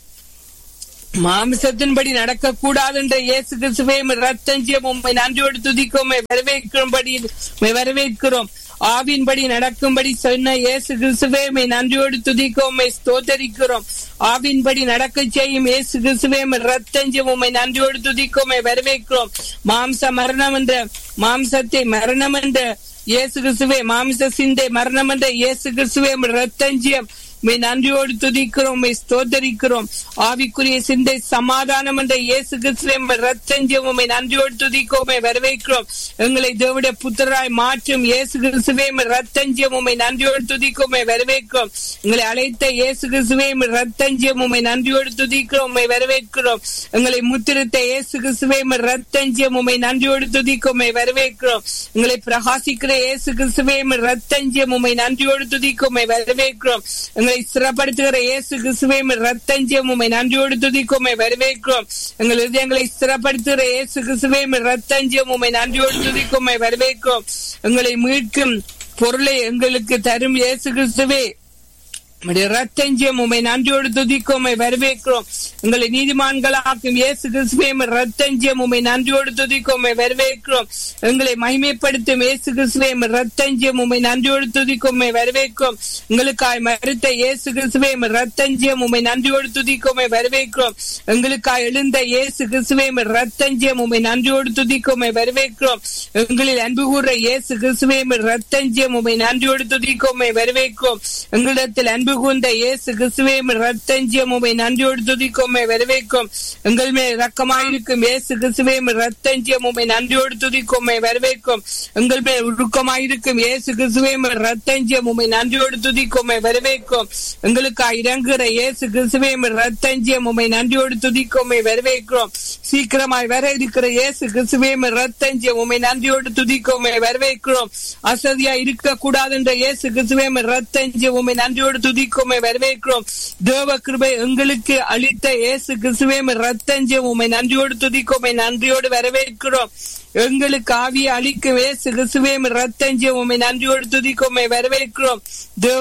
மாமிசத்தின்படி நடக்க கூடாது என்ற இயேசு கிறிஸ்துவே ரத்தஞ்சியம் உண்மை நன்றியோடு துதிக்கும் வரவேற்கும்படி வரவேற்கிறோம் ஆவின்படி நடக்கும்படி சொன்ன இயேசு கிறிஸ்துவே நன்றியோடு துதிக்கும் ஸ்தோத்தரிக்கிறோம் ஆவின்படி நடக்க செய்யும் இயேசு கிறிஸ்துவே ரத்தஞ்சியம் உண்மை நன்றியோடு துதிக்கும் வரவேற்கிறோம் மாம்ச மரணம் என்ற மாம்சத்தை மரணம் என்ற இயேசு கிறிஸ்துவே மாமிச சிந்தை மரணம் என்ற இயேசு கிறிஸ்துவே ரத்தஞ்சியம் மே நன்றியோடு துதிக்கிறோம் மே ஸ்தோத்தரிக்கிறோம் ஆவிக்குரிய சிந்தை சமாதானம் என்ற இயேசு கிறிஸ்துவம் ரத்தஞ்சம் உண்மை நன்றியோடு துதிக்கோமே வரவேற்கிறோம் எங்களை தேவடைய புத்தராய் மாற்றும் இயேசு கிறிஸ்துவே ரத்தஞ்சம் உண்மை நன்றியோடு துதிக்கோமே வரவேற்கிறோம் எங்களை அழைத்த இயேசு கிறிஸ்துவே ரத்தஞ்சம் உண்மை நன்றியோடு துதிக்கிறோம் உண்மை வரவேற்கிறோம் எங்களை முத்திருத்த இயேசு கிறிஸ்துவே ரத்தஞ்சம் உண்மை நன்றியோடு துதிக்கோமே வரவேற்கிறோம் எங்களை பிரகாசிக்கிற இயேசு கிறிஸ்துவே ரத்தஞ்சம் உண்மை நன்றியோடு துதிக்கோமே வரவேற்கிறோம் எங்களை சிறப்படுத்துகிற இயேசு கிறிஸ்துவே ரத்தஞ்சியம் உண்மை நன்றியோடு துதிக்கோமை வரவேற்கிறோம் எங்கள் இதயங்களை சிறப்படுத்துகிற இயேசு கிறிஸ்துவே ரத்தஞ்சியம் உண்மை நன்றியோடு துதிக்கோமை வரவேற்கிறோம் எங்களை மீட்கும் பொருளை எங்களுக்கு தரும் இயேசு கிறிஸ்துவே ரத்தஞ்சியம் உண்மை நன்றியோடு துதிக்கோமை வரவேற்கிறோம் எங்களை நீதிமான்களாக்கும் இயேசு கிறிஸ்துவே ரத்தஞ்சியம் உண்மை நன்றியோடு துதிக்கோமை வரவேற்கிறோம் எங்களை மகிமைப்படுத்தும் இயேசு கிறிஸ்துவே ரத்தஞ்சியம் உண்மை நன்றியோடு துதிக்கோமை வரவேற்கிறோம் எங்களுக்காய் மறுத்த இயேசு கிறிஸ்துவே ரத்தஞ்சியம் உண்மை நன்றியோடு துதிக்கோமை வரவேற்கிறோம் எங்களுக்காய் எழுந்த இயேசு கிறிஸ்துவே ரத்தஞ்சியம் உண்மை நன்றியோடு துதிக்கோமை வரவேற்கிறோம் எங்களில் அன்பு கூற இயேசு கிறிஸ்துவே ரத்தஞ்சியம் உண்மை நன்றியோடு துதிக்கோமை வரவேற்கிறோம் எங்களிடத்தில் அன்பு கூர்ந்த இயேசு கிறிஸ்துவே ரத்தஞ்சியம் உண்மை நன்றியோடு துதிக்கோமை வரவேற்கும் எங்கள் மேல் ரக்கமாயிருக்கும் இயேசு கிறிஸ்துவே ரத்தஞ்சியம் உண்மை நன்றியோடு துதிக்கோமை வரவேற்கும் எங்கள் மேல் உருக்கமாயிருக்கும் இயேசு கிறிஸ்துவே ரத்தஞ்சியம் உண்மை நன்றியோடு துதிக்கோமை வரவேற்கும் எங்களுக்கு இறங்குகிற இயேசு கிறிஸ்துவே ரத்தஞ்சியம் உண்மை நன்றியோடு துதிக்கோமை வரவேற்கிறோம் சீக்கிரமாய் வர இருக்கிற இயேசு கிறிஸ்துவே ரத்தஞ்சியம் உண்மை நன்றியோடு துதிக்கோமை வரவேற்கிறோம் அசதியா இருக்க கூடாது என்ற இயேசு கிறிஸ்துவே ரத்தஞ்சியம் உண்மை நன்றியோடு துதிக்கோமை வரவேற்கிறோம் தேவ கிருபை எங்களுக்கு அளித்த இயேசு கிறிஸ்துவே ரத்தஞ்சியம் உண்மை நன்றியோடு துதிக்கோமை நன்றியோடு வரவேற்கிறோம் எங்களுக்கு ஆவியை அளிக்கும் இயேசு கிறிஸ்துவே ரத்தஞ்சியம் உண்மை நன்றியோடு துதிக்கோமை வரவேற்கிறோம் தேவ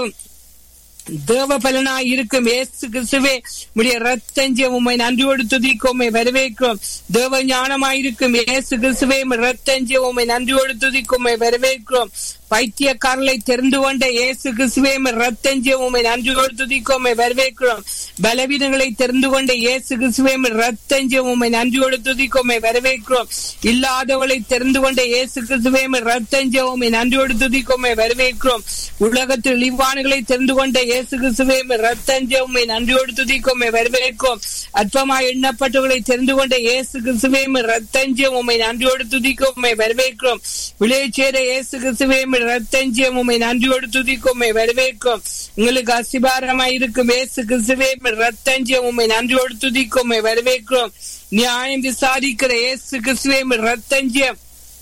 தேவ பலனாய் இருக்கும் ஏசு கிறிஸ்துவே உடைய ரத்தஞ்சியம் உண்மை நன்றியோடு துதிக்கோமை வரவேற்கிறோம் தேவ ஞானமாயிருக்கும் ஏசு கிறிஸ்துவே ரத்தஞ்சியம் உண்மை நன்றியோடு துதிக்கோமை வரவேற்கிறோம் பைத்தியக்காரலை தெரிந்து கொண்ட இயேசு கிறிஸ்துவே ரத்தஞ்சியம் உண்மை நன்றியோடு துதிக்கோமை வரவேற்கிறோம் பலவீனங்களை தெரிந்து கொண்ட இயேசு கிறிஸ்துவே ரத்தஞ்சியம் உண்மை நன்றியோடு துதிக்கோமை வரவேற்கிறோம் இல்லாதவளை தெரிந்து கொண்ட இயேசு கிறிஸ்துவே ரத்தஞ்சியம் உண்மை நன்றியோடு துதிக்கோமை வரவேற்கிறோம் உலகத்தில் இவ்வாணுகளை தெரிந்து கொண்ட இயேசு கிறிஸ்துவே ரத்தஞ்ச உண்மை நன்றியோடு துதிக்கோமை வரவேற்கும் அற்பமாய் எண்ணப்பட்டவர்களை தெரிந்து கொண்ட இயேசு கிறிஸ்துவே ரத்தஞ்சியம் உண்மை நன்றியோடு துதிக்கோமை வரவேற்கும் விளைச்சேர இயேசு கிறிஸ்துவே ரத்தஞ்சியம் உண்மை நன்றியோடு துதிக்கோமை வரவேற்கும் உங்களுக்கு அசிபாரமாய் இருக்கும் இயேசு கிறிஸ்துவே ரத்தஞ்சியம் உண்மை நன்றியோடு துதிக்கோமை வரவேற்கும் நியாயம் விசாரிக்கிற இயேசு கிறிஸ்துவே ரத்தஞ்சியம்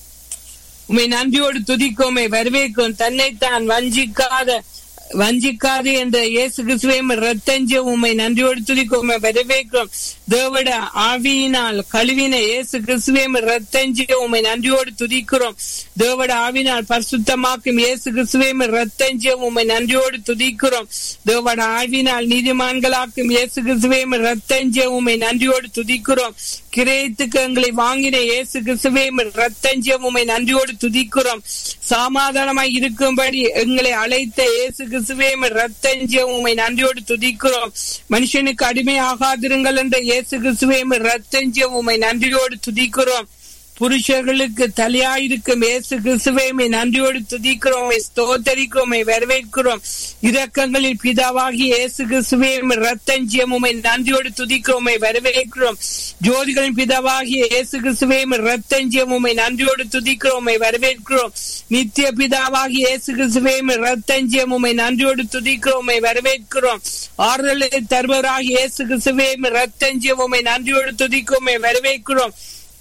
உண்மை நன்றியோடு துதிக்கோமை வரவேற்கும் தன்னைத்தான் வஞ்சிக்காத வஞ்சிக்காது என்ற இயேசு கிறிஸ்துவை ரத்தஞ்ச உண்மை நன்றியோடு துதிக்கோமை வரவேற்கும் தேவட ஆவியினால் கழுவின இயேசு கிறிஸ்துவை ரத்தஞ்ச உண்மை நன்றியோடு துதிக்கிறோம் தேவட ஆவினால் பரிசுத்தமாக்கும் இயேசு கிறிஸ்துவை ரத்தஞ்ச உண்மை நன்றியோடு துதிக்கிறோம் தேவட ஆவினால் நீதிமான்களாக்கும் இயேசு கிறிஸ்துவை ரத்தஞ்ச உண்மை நன்றியோடு துதிக்கிறோம் கிரயத்துக்கு எங்களை வாங்கின இயேசு கிறிஸ்துவே ரத்தஞ்ச உண்மை நன்றியோடு துதிக்கிறோம் சமாதானமாய் இருக்கும்படி எங்களை அழைத்த இயேசு கிறிஸ்துவே ரத்தஞ்ச உண்மை நன்றியோடு துதிக்கிறோம் மனுஷனுக்கு அடிமை ஆகாதிருங்கள் என்ற இயேசு கிறிஸ்துவே ரத்தஞ்ச உண்மை நன்றியோடு துதிக்கிறோம் புருஷர்களுக்கு தலையாயிருக்கும் இயேசு கிறிஸ்துவைமை நன்றியோடு துதிக்கிறோமே ஸ்தோத்தரிக்கிறோமே வரவேற்கிறோம் இரக்கங்களில் பிதாவாகி இயேசு கிறிஸ்துவையும் ரத்தஞ்சியமுமை நன்றியோடு துதிக்கிறோமே வரவேற்கிறோம் ஜோதிகளின் பிதாவாகிய இயேசு கிறிஸ்துவையும் ரத்தஞ்சியமுமை நன்றியோடு துதிக்கிறோமே வரவேற்கிறோம் நித்திய பிதாவாகிய இயேசு கிறிஸ்துவையும் ரத்தஞ்சியமுமை நன்றியோடு துதிக்கிறோமே வரவேற்கிறோம் ஆறுதலை தருபவராகிய இயேசு கிறிஸ்துவையும் ரத்தஞ்சியமுமை நன்றியோடு துதிக்கிறோமே வரவேற்கிறோம்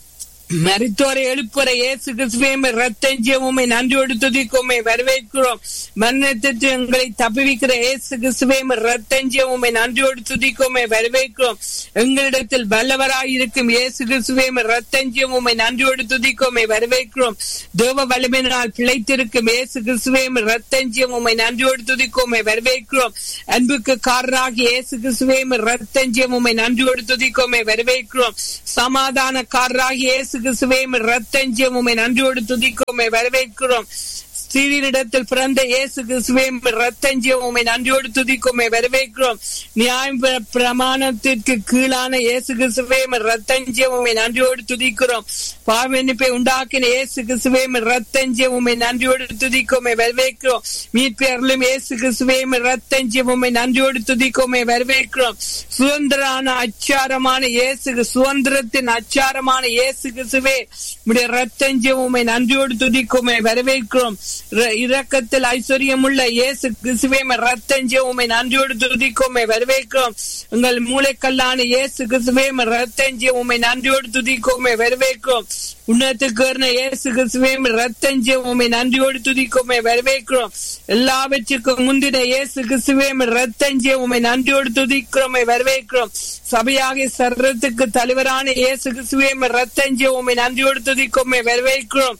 மருத்துவரை எழுப்புற இயேசு கிறிஸ்துவையுமே ரத்தஞ்சியமுமே நன்றியோடு துதிக்குமே வரவேற்கிறோம் மரணத்திற்கு எங்களை தப்புவிக்கிற இயேசு கிறிஸ்துவையும் ரத்தஞ்சியமுமே நன்றியோடு துதிக்குமே வரவேற்கிறோம் எங்களிடத்தில் வல்லவராய் இருக்கும் இயேசு கிறிஸ்துவையும் ரத்தஞ்சியமுமே நன்றியோடு துதிக்குமே வரவேற்கிறோம் தேவ வலிமையினால் பிழைத்திருக்கும் இயேசு கிறிஸ்துவையும் ரத்தஞ்சியமுமே நன்றியோடு துதிக்குமே வரவேற்கிறோம் அன்புக்கு காரராகி இயேசு கிறிஸ்துவையும் ரத்தஞ்சியமுமே நன்றியோடு துதிக்குமே வரவேற்கிறோம் சமாதானக்காரராகி இயேசு கிறிஸ்துவையும் ரத்தஞ்சியம் உமை நன்றியோடு துதிக்கோமே வரவேற்கிறோம் ஸ்ரீரிடத்தில் பிறந்த இயேசு கிறிஸ்துவையும் ரத்தஞ்சியம் உமை நன்றியோடு துதிக்கோமே வரவேற்கிறோம் நியாயம் பிர- பிரமாணத்திற்கு கீழான இயேசு கிறிஸ்துவையும் ரத்தஞ்சியம் உமை நன்றியோடு துதிக்கிறோம் பாவெண்ணிப்பை உண்டாக்கின இயேசு கிறிஸ்துவையும் ரத்தஞ்சியம் உமை நன்றியோடு துதிக்கோமே வரவேற்கிறோம் மீட்பேர்களும் இயேசு கிறிஸ்துவையும் ரத்தஞ்சியம் உமை நன்றியோடு துதிக்கோமே வரவேற்கிறோம் சுதந்திரான அச்சாரமான இயேசு சுதந்திரத்தின் அச்சாரமான இயேசு கிறிஸ்துவே உடைய ரத்தஞ்சியம் உமை நன்றியோடு துதிக்கோமே வரவேற்கிறோம் ர- இரக்கத்தில் ஐஸ்வர்யமுள்ள இயேசு கிறிஸ்துவே ரத்தஞ்சியம் உமை நன்றியோடு துதிக்கோமே வரவேற்கிறோம் உங்கள் மூளைக்கல்லான இயேசு கிறிஸ்துவே ரத்தஞ்சியம் உமை நன்றியோடு துதிக்கோமே வரவேற்கிறோம் உன்னத்துக்கு இயேசு கிறிஸ்துவே ரத்தஞ்சியம் உமை நன்றியோடு துதிக்கோமே வரவேற்கிறோம் எல்லாவற்றுக்கும் முந்தின இயேசு கிறிஸ்துவே ரத்தஞ்சியம் உமை நன்றியோடு துதிக்கிறோமே வரவேற்கிறோம் சபையாக சர்றத்துக்கு தலைவரான இயேசு கிறிஸ்துவே ரத்தஞ்சியம் உமை நன்றியோடு துதிக்கோமே வரவேற்கிறோம்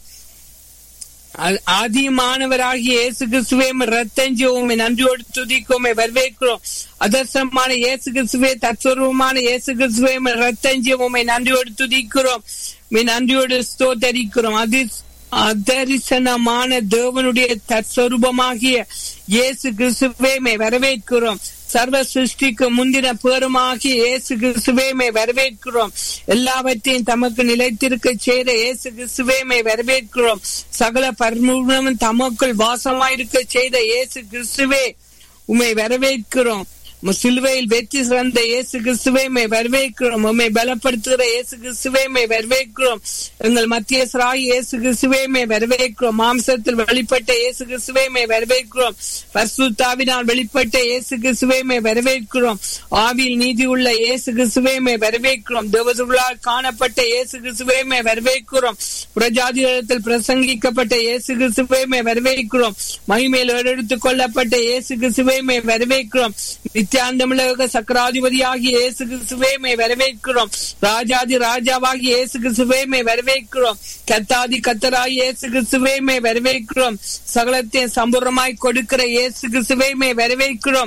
ஆ- ஆதிமானவராகிய இயேசு கிறிஸ்துவே ரத்தஞ்சி உண்மை நன்றியோடு துதிக்கோமே வரவேற்கிறோம் அதர்சமான இயேசு கிறிஸ்துவே தற்சொருவமான இயேசு கிறிஸ்துவே ரத்தஞ்சி உண்மை நன்றியோடு துதிக்கிறோம் உம்மை நன்றியோடு ஸ்தோத்தரிக்கிறோம் அது அதரிசனமான தேவனுடைய தற்சொரூபமாகிய இயேசு கிறிஸ்துவே வரவேற்கிறோம் சர்வ சிருஷ்டிக்கு முந்தின பேருமாகிய இயேசு கிறிஸ்துவேமை வரவேற்கிறோம் எல்லாவற்றையும் தமக்கு நிலைத்திருக்க செய்த இயேசு கிறிஸ்துவேமை வரவேற்கிறோம் சகல பரிமூலமும் தமக்குள் வாசமாயிருக்க செய்த இயேசு கிறிஸ்துவே உம்மை வரவேற்கிறோம் உம் சிலுவையில் வெற்றி சிறந்த இயேசு கிறிஸ்துவைமை வரவேற்கிறோம் உம்மை பலப்படுத்துகிற இயேசு கிறிஸ்துவைமை வரவேற்கிறோம் எங்கள் மத்திய சராய் இயேசு கிறிஸ்துவைமை வரவேற்கிறோம் மாம்சத்தில் வெளிப்பட்ட இயேசு கிறிஸ்துவைமை வரவேற்கிறோம் பரிசுத்தாவினால் வெளிப்பட்ட இயேசு கிறிஸ்துவைமை வரவேற்கிறோம் ஆவியில் நீதி உள்ள இயேசு கிறிஸ்துவைமை வரவேற்கிறோம் தேவதுள்ளால் காணப்பட்ட இயேசு கிறிஸ்துவைமை வரவேற்கிறோம் புறஜாதிகளிடத்தில் பிரசங்கிக்கப்பட்ட இயேசு கிறிஸ்துவைமை வரவேற்கிறோம் மகிமையில் எடுத்துக் கொள்ளப்பட்ட இயேசு கிறிஸ்துவைமை வரவேற்கிறோம் நித்தியாந்தமிழக சக்கராதிபதியாகிய இயேசு கிறிஸ்துவைமை வரவேற்கிறோம் ராஜாதி ராஜாவாகிய இயேசு கிறிஸ்துவைமை வரவேற்கிறோம் கத்தாதி கத்தராகி இயேசு கிறிஸ்துவைமை வரவேற்கிறோம் சகலத்தையும் சம்பூர்ணமாய் கொடுக்கிற இயேசு கிறிஸ்துவைமை வரவேற்கிறோம்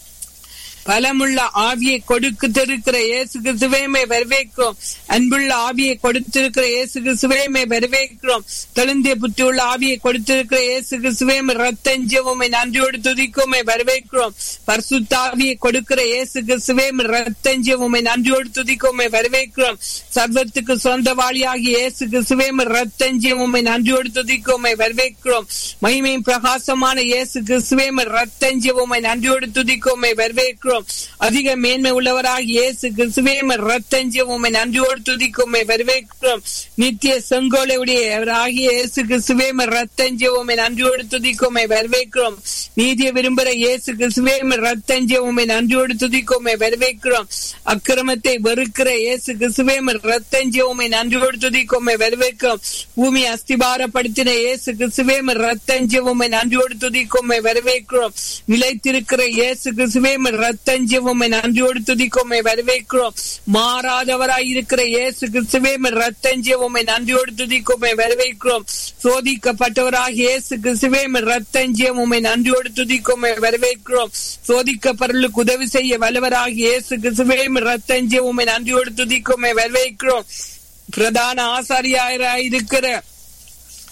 பலமுள்ள ஆவியை கொடுத்திருக்கிற இயேசு கிறிஸ்துவைமை வரவேற்கிறோம் அன்புள்ள ஆவியை கொடுத்திருக்கிற இயேசு கிறிஸ்துவைமை வரவேற்கிறோம் தெளிந்திய புத்தியுள்ள ஆவியை கொடுத்திருக்கிற இயேசு கிறிஸ்துவைமை ரத்தஞ்சவுமை நன்றியோடு துதிக்குமை வரவேற்கிறோம் பரிசுத்தாவியை கொடுக்கிற இயேசு கிறிஸ்துவைமை ரத்தஞ்சவுமை நன்றியோடு துதிக்குமை வரவேற்கிறோம் சர்வத்துக்கு சொந்தவாளியாகி இயேசு கிறிஸ்துவைமை ரத்தஞ்சவுமை நன்றியோடு துதிக்குமை வரவேற்கிறோம் மகிமையும் பிரகாசமான இயேசு கிறிஸ்துவைமை ரத்தஞ்சவுமை நன்றியோடு துதிக்குமை வரவேற்கிறோம் அதிக மேன்மை உள்ளவராக இயேசு கிறிஸ்துவே ரத்தஞ்சியம் உண்மை நன்றியோடு துதிக்கும் உம்மை வரவேற்கிறோம் நித்திய செங்கோலை உடையவராகிய இயேசு கிறிஸ்துவே ரத்தஞ்சியம் உண்மை நன்றியோடு துதிக்கும் உம்மை வரவேற்கிறோம் நீதியை விரும்புகிற இயேசு கிறிஸ்துவே ரத்தஞ்சியம் உண்மை நன்றியோடு துதிக்கும் உம்மை வரவேற்கிறோம் அக்கிரமத்தை வெறுக்கிற இயேசு கிறிஸ்துவே ரத்தஞ்சியம் உண்மை நன்றியோடு துதிக்கும் உம்மை வரவேற்கிறோம் பூமி அஸ்திபாரப்படுத்தின இயேசு கிறிஸ்துவே ரத்தஞ்சியம் உண்மை நன்றியோடு துதிக்கும் உம்மை வரவேற்கிறோம் நிலைத்திருக்கிற இயேசு கிறிஸ்துவே ரத்தஞ்சியம் உம்மை நன்றியோடு துதிக்கும் உம்மை வரவேற்கிறோம் மாறாதவராய் இருக்கிற இயேசு கிறிஸ்துவே ரத்தஞ்சியம் உம்மை நன்றியோடு துதிக்கும் உம்மை வரவேற்கிறோம் சோதிக்கப்பட்டவராக இயேசு கிறிஸ்துவே ரத்தஞ்சியம் உம்மை நன்றியோடு துதிக்கும் உம்மை வரவேற்கிறோம் சோதிக்கப்பொருளுக்கு உதவி செய்ய வல்லவராக இயேசு கிறிஸ்துவே ரத்தஞ்சியம் உம்மை நன்றியோடு துதிக்கும் உம்மை வரவேற்கிறோம் பிரதான ஆசாரியாராய் இருக்கிற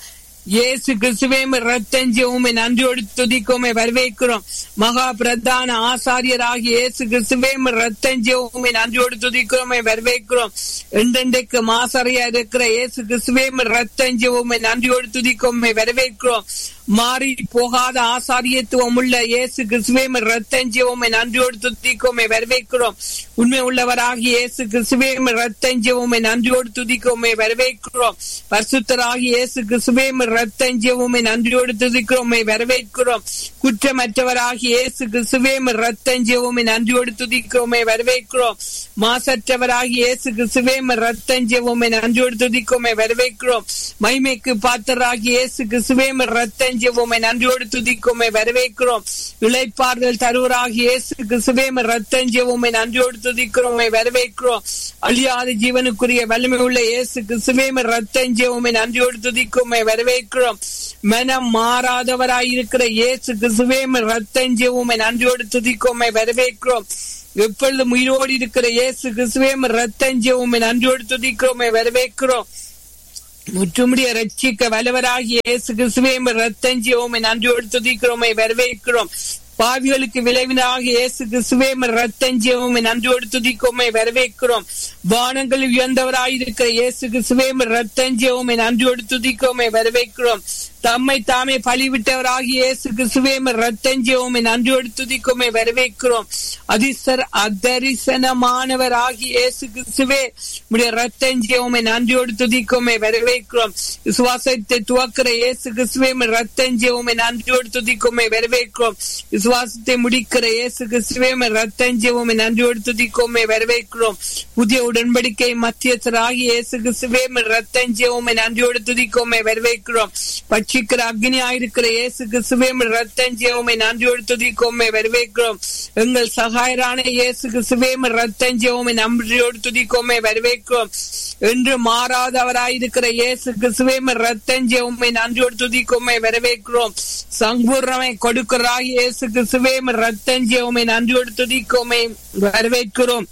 இயேசு கிறிஸ்துவே ரத்தஞ்சி உண்மை நன்றியோடு துதிக்கோமே வரவேற்கிறோம் மகா பிரதான ஆசாரியராகிய இயேசு கிறிஸ்துவே ரத்தஞ்சி உண்மை நன்றியோடு துதிக்கிறோமே வரவேற்கிறோம் என்றென்றைக்கு மாசறையா இருக்கிற இயேசு கிறிஸ்துவே ரத்தஞ்சி உண்மை நன்றியோடு துதிக்கோமே வரவேற்கிறோம் மாறி போகாத ஆசாரியத்துவம் உள்ள இயேசு கிறிஸ்துவே ரத்தஞ்சி உண்மை நன்றியோடு துதிக்கோமே வரவேற்கிறோம் உண்மை உள்ளவராகி இயேசு கிறிஸ்துவே ரத்தஞ்சி உண்மை நன்றியோடு துதிக்கோமே வரவேற்கிறோம் பரிசுத்தராகி இயேசு கிறிஸ்துவே ரத்தஞ்சவுமை நன்றியோடு துதிக்கிறோமை வரவேற்கிறோம் குற்றமற்றவராகி இயேசு கிறிஸ்துவே ரத்தஞ்சவுமை நன்றியோடு துதிக்கிறோமை வரவேற்கிறோம் மாசற்றவராகி இயேசு கிறிஸ்துவே ரத்தஞ்சவுமை நன்றியோடு துதிக்கோமை வரவேற்கிறோம் மைமைக்கு பாத்தராகி இயேசு கிறிஸ்துவே ரத்தஞ்சவுமை நன்றியோடு துதிக்கோமை வரவேற்கிறோம் இளைப்பாறுதல் தருவராகி இயேசு கிறிஸ்துவே ரத்தஞ்சவுமை நன்றியோடு துதிக்கிறோமை வரவேற்கிறோம் அழியாத ஜீவனுக்குரிய வலிமை உள்ள இயேசு கிறிஸ்துவே ரத்தஞ்சவுமை நன்றியோடு துதிக்கோமை வரவேற்கிறோம் மனம் மாறாதவராய் இருக்கிற இயேசு கிறிஸ்துவே ரத்தஞ்சவுமை நன்றியோடு துதிக்கோமை வரவேற்கிறோம் எப்பொழுதும் உயிரோடு இருக்கிற இயேசு கிறிஸ்துவே ரத்தஞ்சவுமை நன்றியோடு துதிக்கிறோமை வரவேற்கிறோம் முற்றுமுடிய ரட்சிக்க வல்லவராகிய இயேசு கிறிஸ்துவே ரத்தஞ்சவுமை நன்றியோடு துதிக்கிறோமை வரவேற்கிறோம் பாவிகளுக்கு விளைவினாக இயேசு கிறிஸ்துவே ரத்தஞ்சவுமை நன்றியோடு துதிக்கோமை வரவேற்கிறோம் வானங்களில் உயர்ந்தவராயிருக்கிற இயேசு கிறிஸ்துவே ரத்தஞ்சவுமை நன்றியோடு துதிக்கோமை வரவேற்கிறோம் தம்மை தாமே பழிவிட்டவராகிய இயேசு கிறிஸ்துவே ரத்தஞ்சவுமை நன்றியோடு துதிக்கோமை வரவேற்கிறோம் அதிசர் அதரிசனமானவராகிய இயேசு கிறிஸ்துவே உடைய ரத்தஞ்சவுமை நன்றியோடு துதிக்கோமை வரவேற்கிறோம் விசுவாசத்தை துவக்கிற இயேசு கிறிஸ்துவே ரத்தஞ்சவுமை நன்றியோடு துதிக்கோமை வரவேற்கிறோம் விசுவாசத்தை முடிக்கிற இயேசு கிறிஸ்துவே ரத்தஞ்சவுமை நன்றியோடு துதிக்கோமை வரவேற்கிறோம் புதிய உடன்படிக்கை மத்தியஸ்தராகிய இயேசு கிறிஸ்துவே ரத்தஞ்சவுமை நன்றியோடு துதிக்கோமை வரவேற்கிறோம் பட்சிக்கிற அக்னி ஆயிருக்கிற இயேசு கிறிஸ்துவே ரத்தஞ்சவுமை நன்றியோடு துதிக்கோமை வரவேற்கிறோம் எங்கள் சகாயரான இயேசு கிறிஸ்துவே ரத்தஞ்சவுமை நன்றியோடு துதிக்கோமை வரவேற்கிறோம் என்று மாறாதவராயிருக்கிற இயேசு கிறிஸ்துவே ரத்தஞ்சவுமை நன்றியோடு துதிக்கோமை வரவேற்கிறோம் சம்பூர்ணமை கொடுக்கிறாய் இயேசு கிறிஸ்துவே ரத்தஞ்சவுமை நன்றியோடு துதிக்கோமை வரவேற்கிறோம்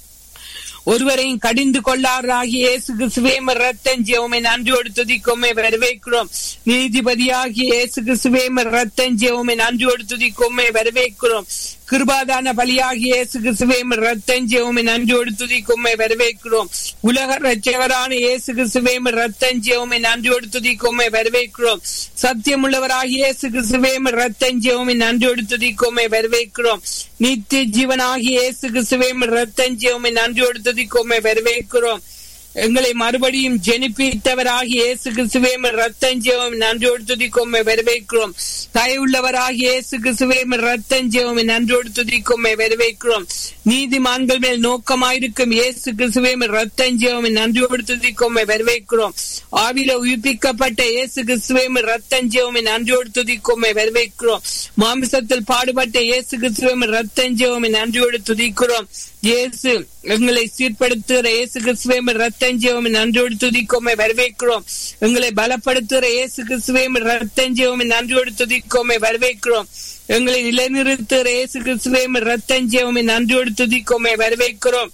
ஒருவரையும் கடிந்து கொள்ளாராகி இயேசு கிறிஸ்துவே ரத்தஞ்சவுமை நன்றியோடு துதிக்கோமை வரவேற்கிறோம் நீதிபதியாகி இயேசு கிறிஸ்துவே ரத்தஞ்சவுமை நன்றியோடு துதிக்கோமை வரவேற்கிறோம் கிருபாதான பலியாகி இயேசு கிறிஸ்துவே ரத்தஞ்சவுமை நன்றியோடு துதிக்கோமை வரவேற்கிறோம் உலக ரட்சகரான இயேசு கிறிஸ்துவே ரத்தஞ்சவுமை நன்றியோடு துதிக்கோமை வரவேற்கிறோம் சத்தியமுள்ளவராகி இயேசு கிறிஸ்துவே ரத்தஞ்சவுமை நன்றியோடு துதிக்கோமை வரவேற்கிறோம் நித்திய ஜீவனாகி இயேசு கிறிஸ்துவே ரத்தஞ்சவுமை நன்றியோடு துதிக்கோமை வரவேற்கிறோம் எங்களை மறுபடியும் ஜெனிப்பித்தவராகி இயேசு கிறிஸ்துவே ரத்தஞ்செவம் நன்றியோடு துதிக்கோமை வரவேற்கிறோம் தயவுள்ளவராகி இயேசு கிறிஸ்துவே ரத்தஞ்செவம் நன்றியோடு துதிக்கோமை வரவேற்கிறோம் நீதிமான்கள் மேல் நோக்கமாயிருக்கும் இயேசு கிறிஸ்துவே ரத்தஞ்செவம் நன்றியோடு துதிக்கோமை வரவேற்கிறோம் ஆவில உயிர்ப்பிக்கப்பட்ட இயேசு கிறிஸ்துவே ரத்தஞ்செவம் நன்றியோடு துதிக்கோமை வரவேற்கிறோம் மாமிசத்தில் பாடுபட்ட இயேசு கிறிஸ்துவே ரத்தஞ்செவம் நன்றியோடு துதிக்கிறோம் இயேசு எங்களை சீர்படுத்துகிற இயேசு கிறிஸ்துவே ரத்தஞ்செவம் நன்றியோடு துதிக்கோமை வரவேற்கிறோம் எங்களை பலப்படுத்துகிற இயேசு கிறிஸ்துவே ரத்தஞ்செவம் நன்றியோடு துதிக்கோமை வரவேற்கிறோம் எங்களை நிலைநிறுத்துகிற இயேசு கிறிஸ்துவே ரத்தஞ்செவம் நன்றியோடு துதிக்கோமை வரவேற்கிறோம்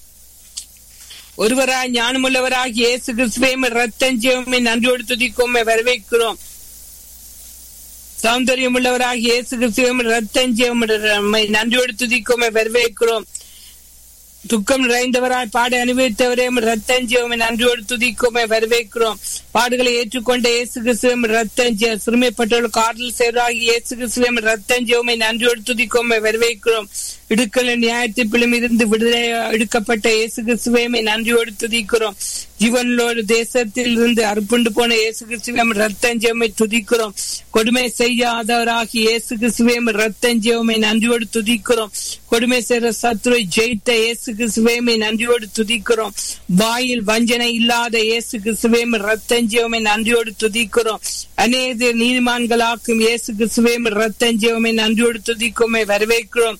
ஒருவராய் ஞானமுள்ளவராக இயேசு கிறிஸ்துவே ரத்தஞ்செவமை நன்றியோடு துதிக்கோமை வரவேற்கிறோம் சௌந்தரியம் உள்ளவராக இயேசு கிறிஸ்துவம் ரத்தஞ்செவம் நன்றியோடு துதிக்கோமை வரவேற்கிறோம் துக்கம் நிறைந்தவராய் பாட அனுபவித்தவரே ரத்தஞ்சியோமை நன்றியோடு துதிக்கோமை வரவேற்கிறோம் பாடுகளை ஏற்றுக்கொண்ட இயேசு கிறிஸ்துவம் ரத்தஞ்சிய சிறுமைப்பட்டவர்களுக்கு ஆறுதல் சேராகி இயேசு கிறிஸ்துவம் ரத்தஞ்சியோமை நன்றியோடு துதிக்கோமை வரவேற்கிறோம் இடுக்கல நியாயத்திப்பிலும் இருந்து விடுதலை எடுக்கப்பட்ட இயேசு கிறிஸ்துவைமை நன்றியோடு துதிக்கிறோம் ஜீவனோடு தேசத்தில் இருந்து அறுப்புண்டு போன இயேசு கிறிஸ்துவம் ரத்தஞ்செயமை துதிக்கிறோம் கொடுமை செய்யாதவராகி இயேசு கிறிஸ்துவம் ரத்தஞ்செயமை நன்றியோடு துதிக்கிறோம் கொடுமை செய்கிற சத்ரு ஜெயித்த இயேசு கிறிஸ்துவைமை நன்றியோடு துதிக்கிறோம் வாயில் வஞ்சனை இல்லாத இயேசு கிறிஸ்துவைமை ரத்தஞ்செயமை நன்றியோடு துதிக்கிறோம் அநேக நீதிமான்களாக்கும் இயேசு கிறிஸ்துவைமை ரத்தஞ்செயமை நன்றியோடு துதிக்கோமை வரவேற்கிறோம்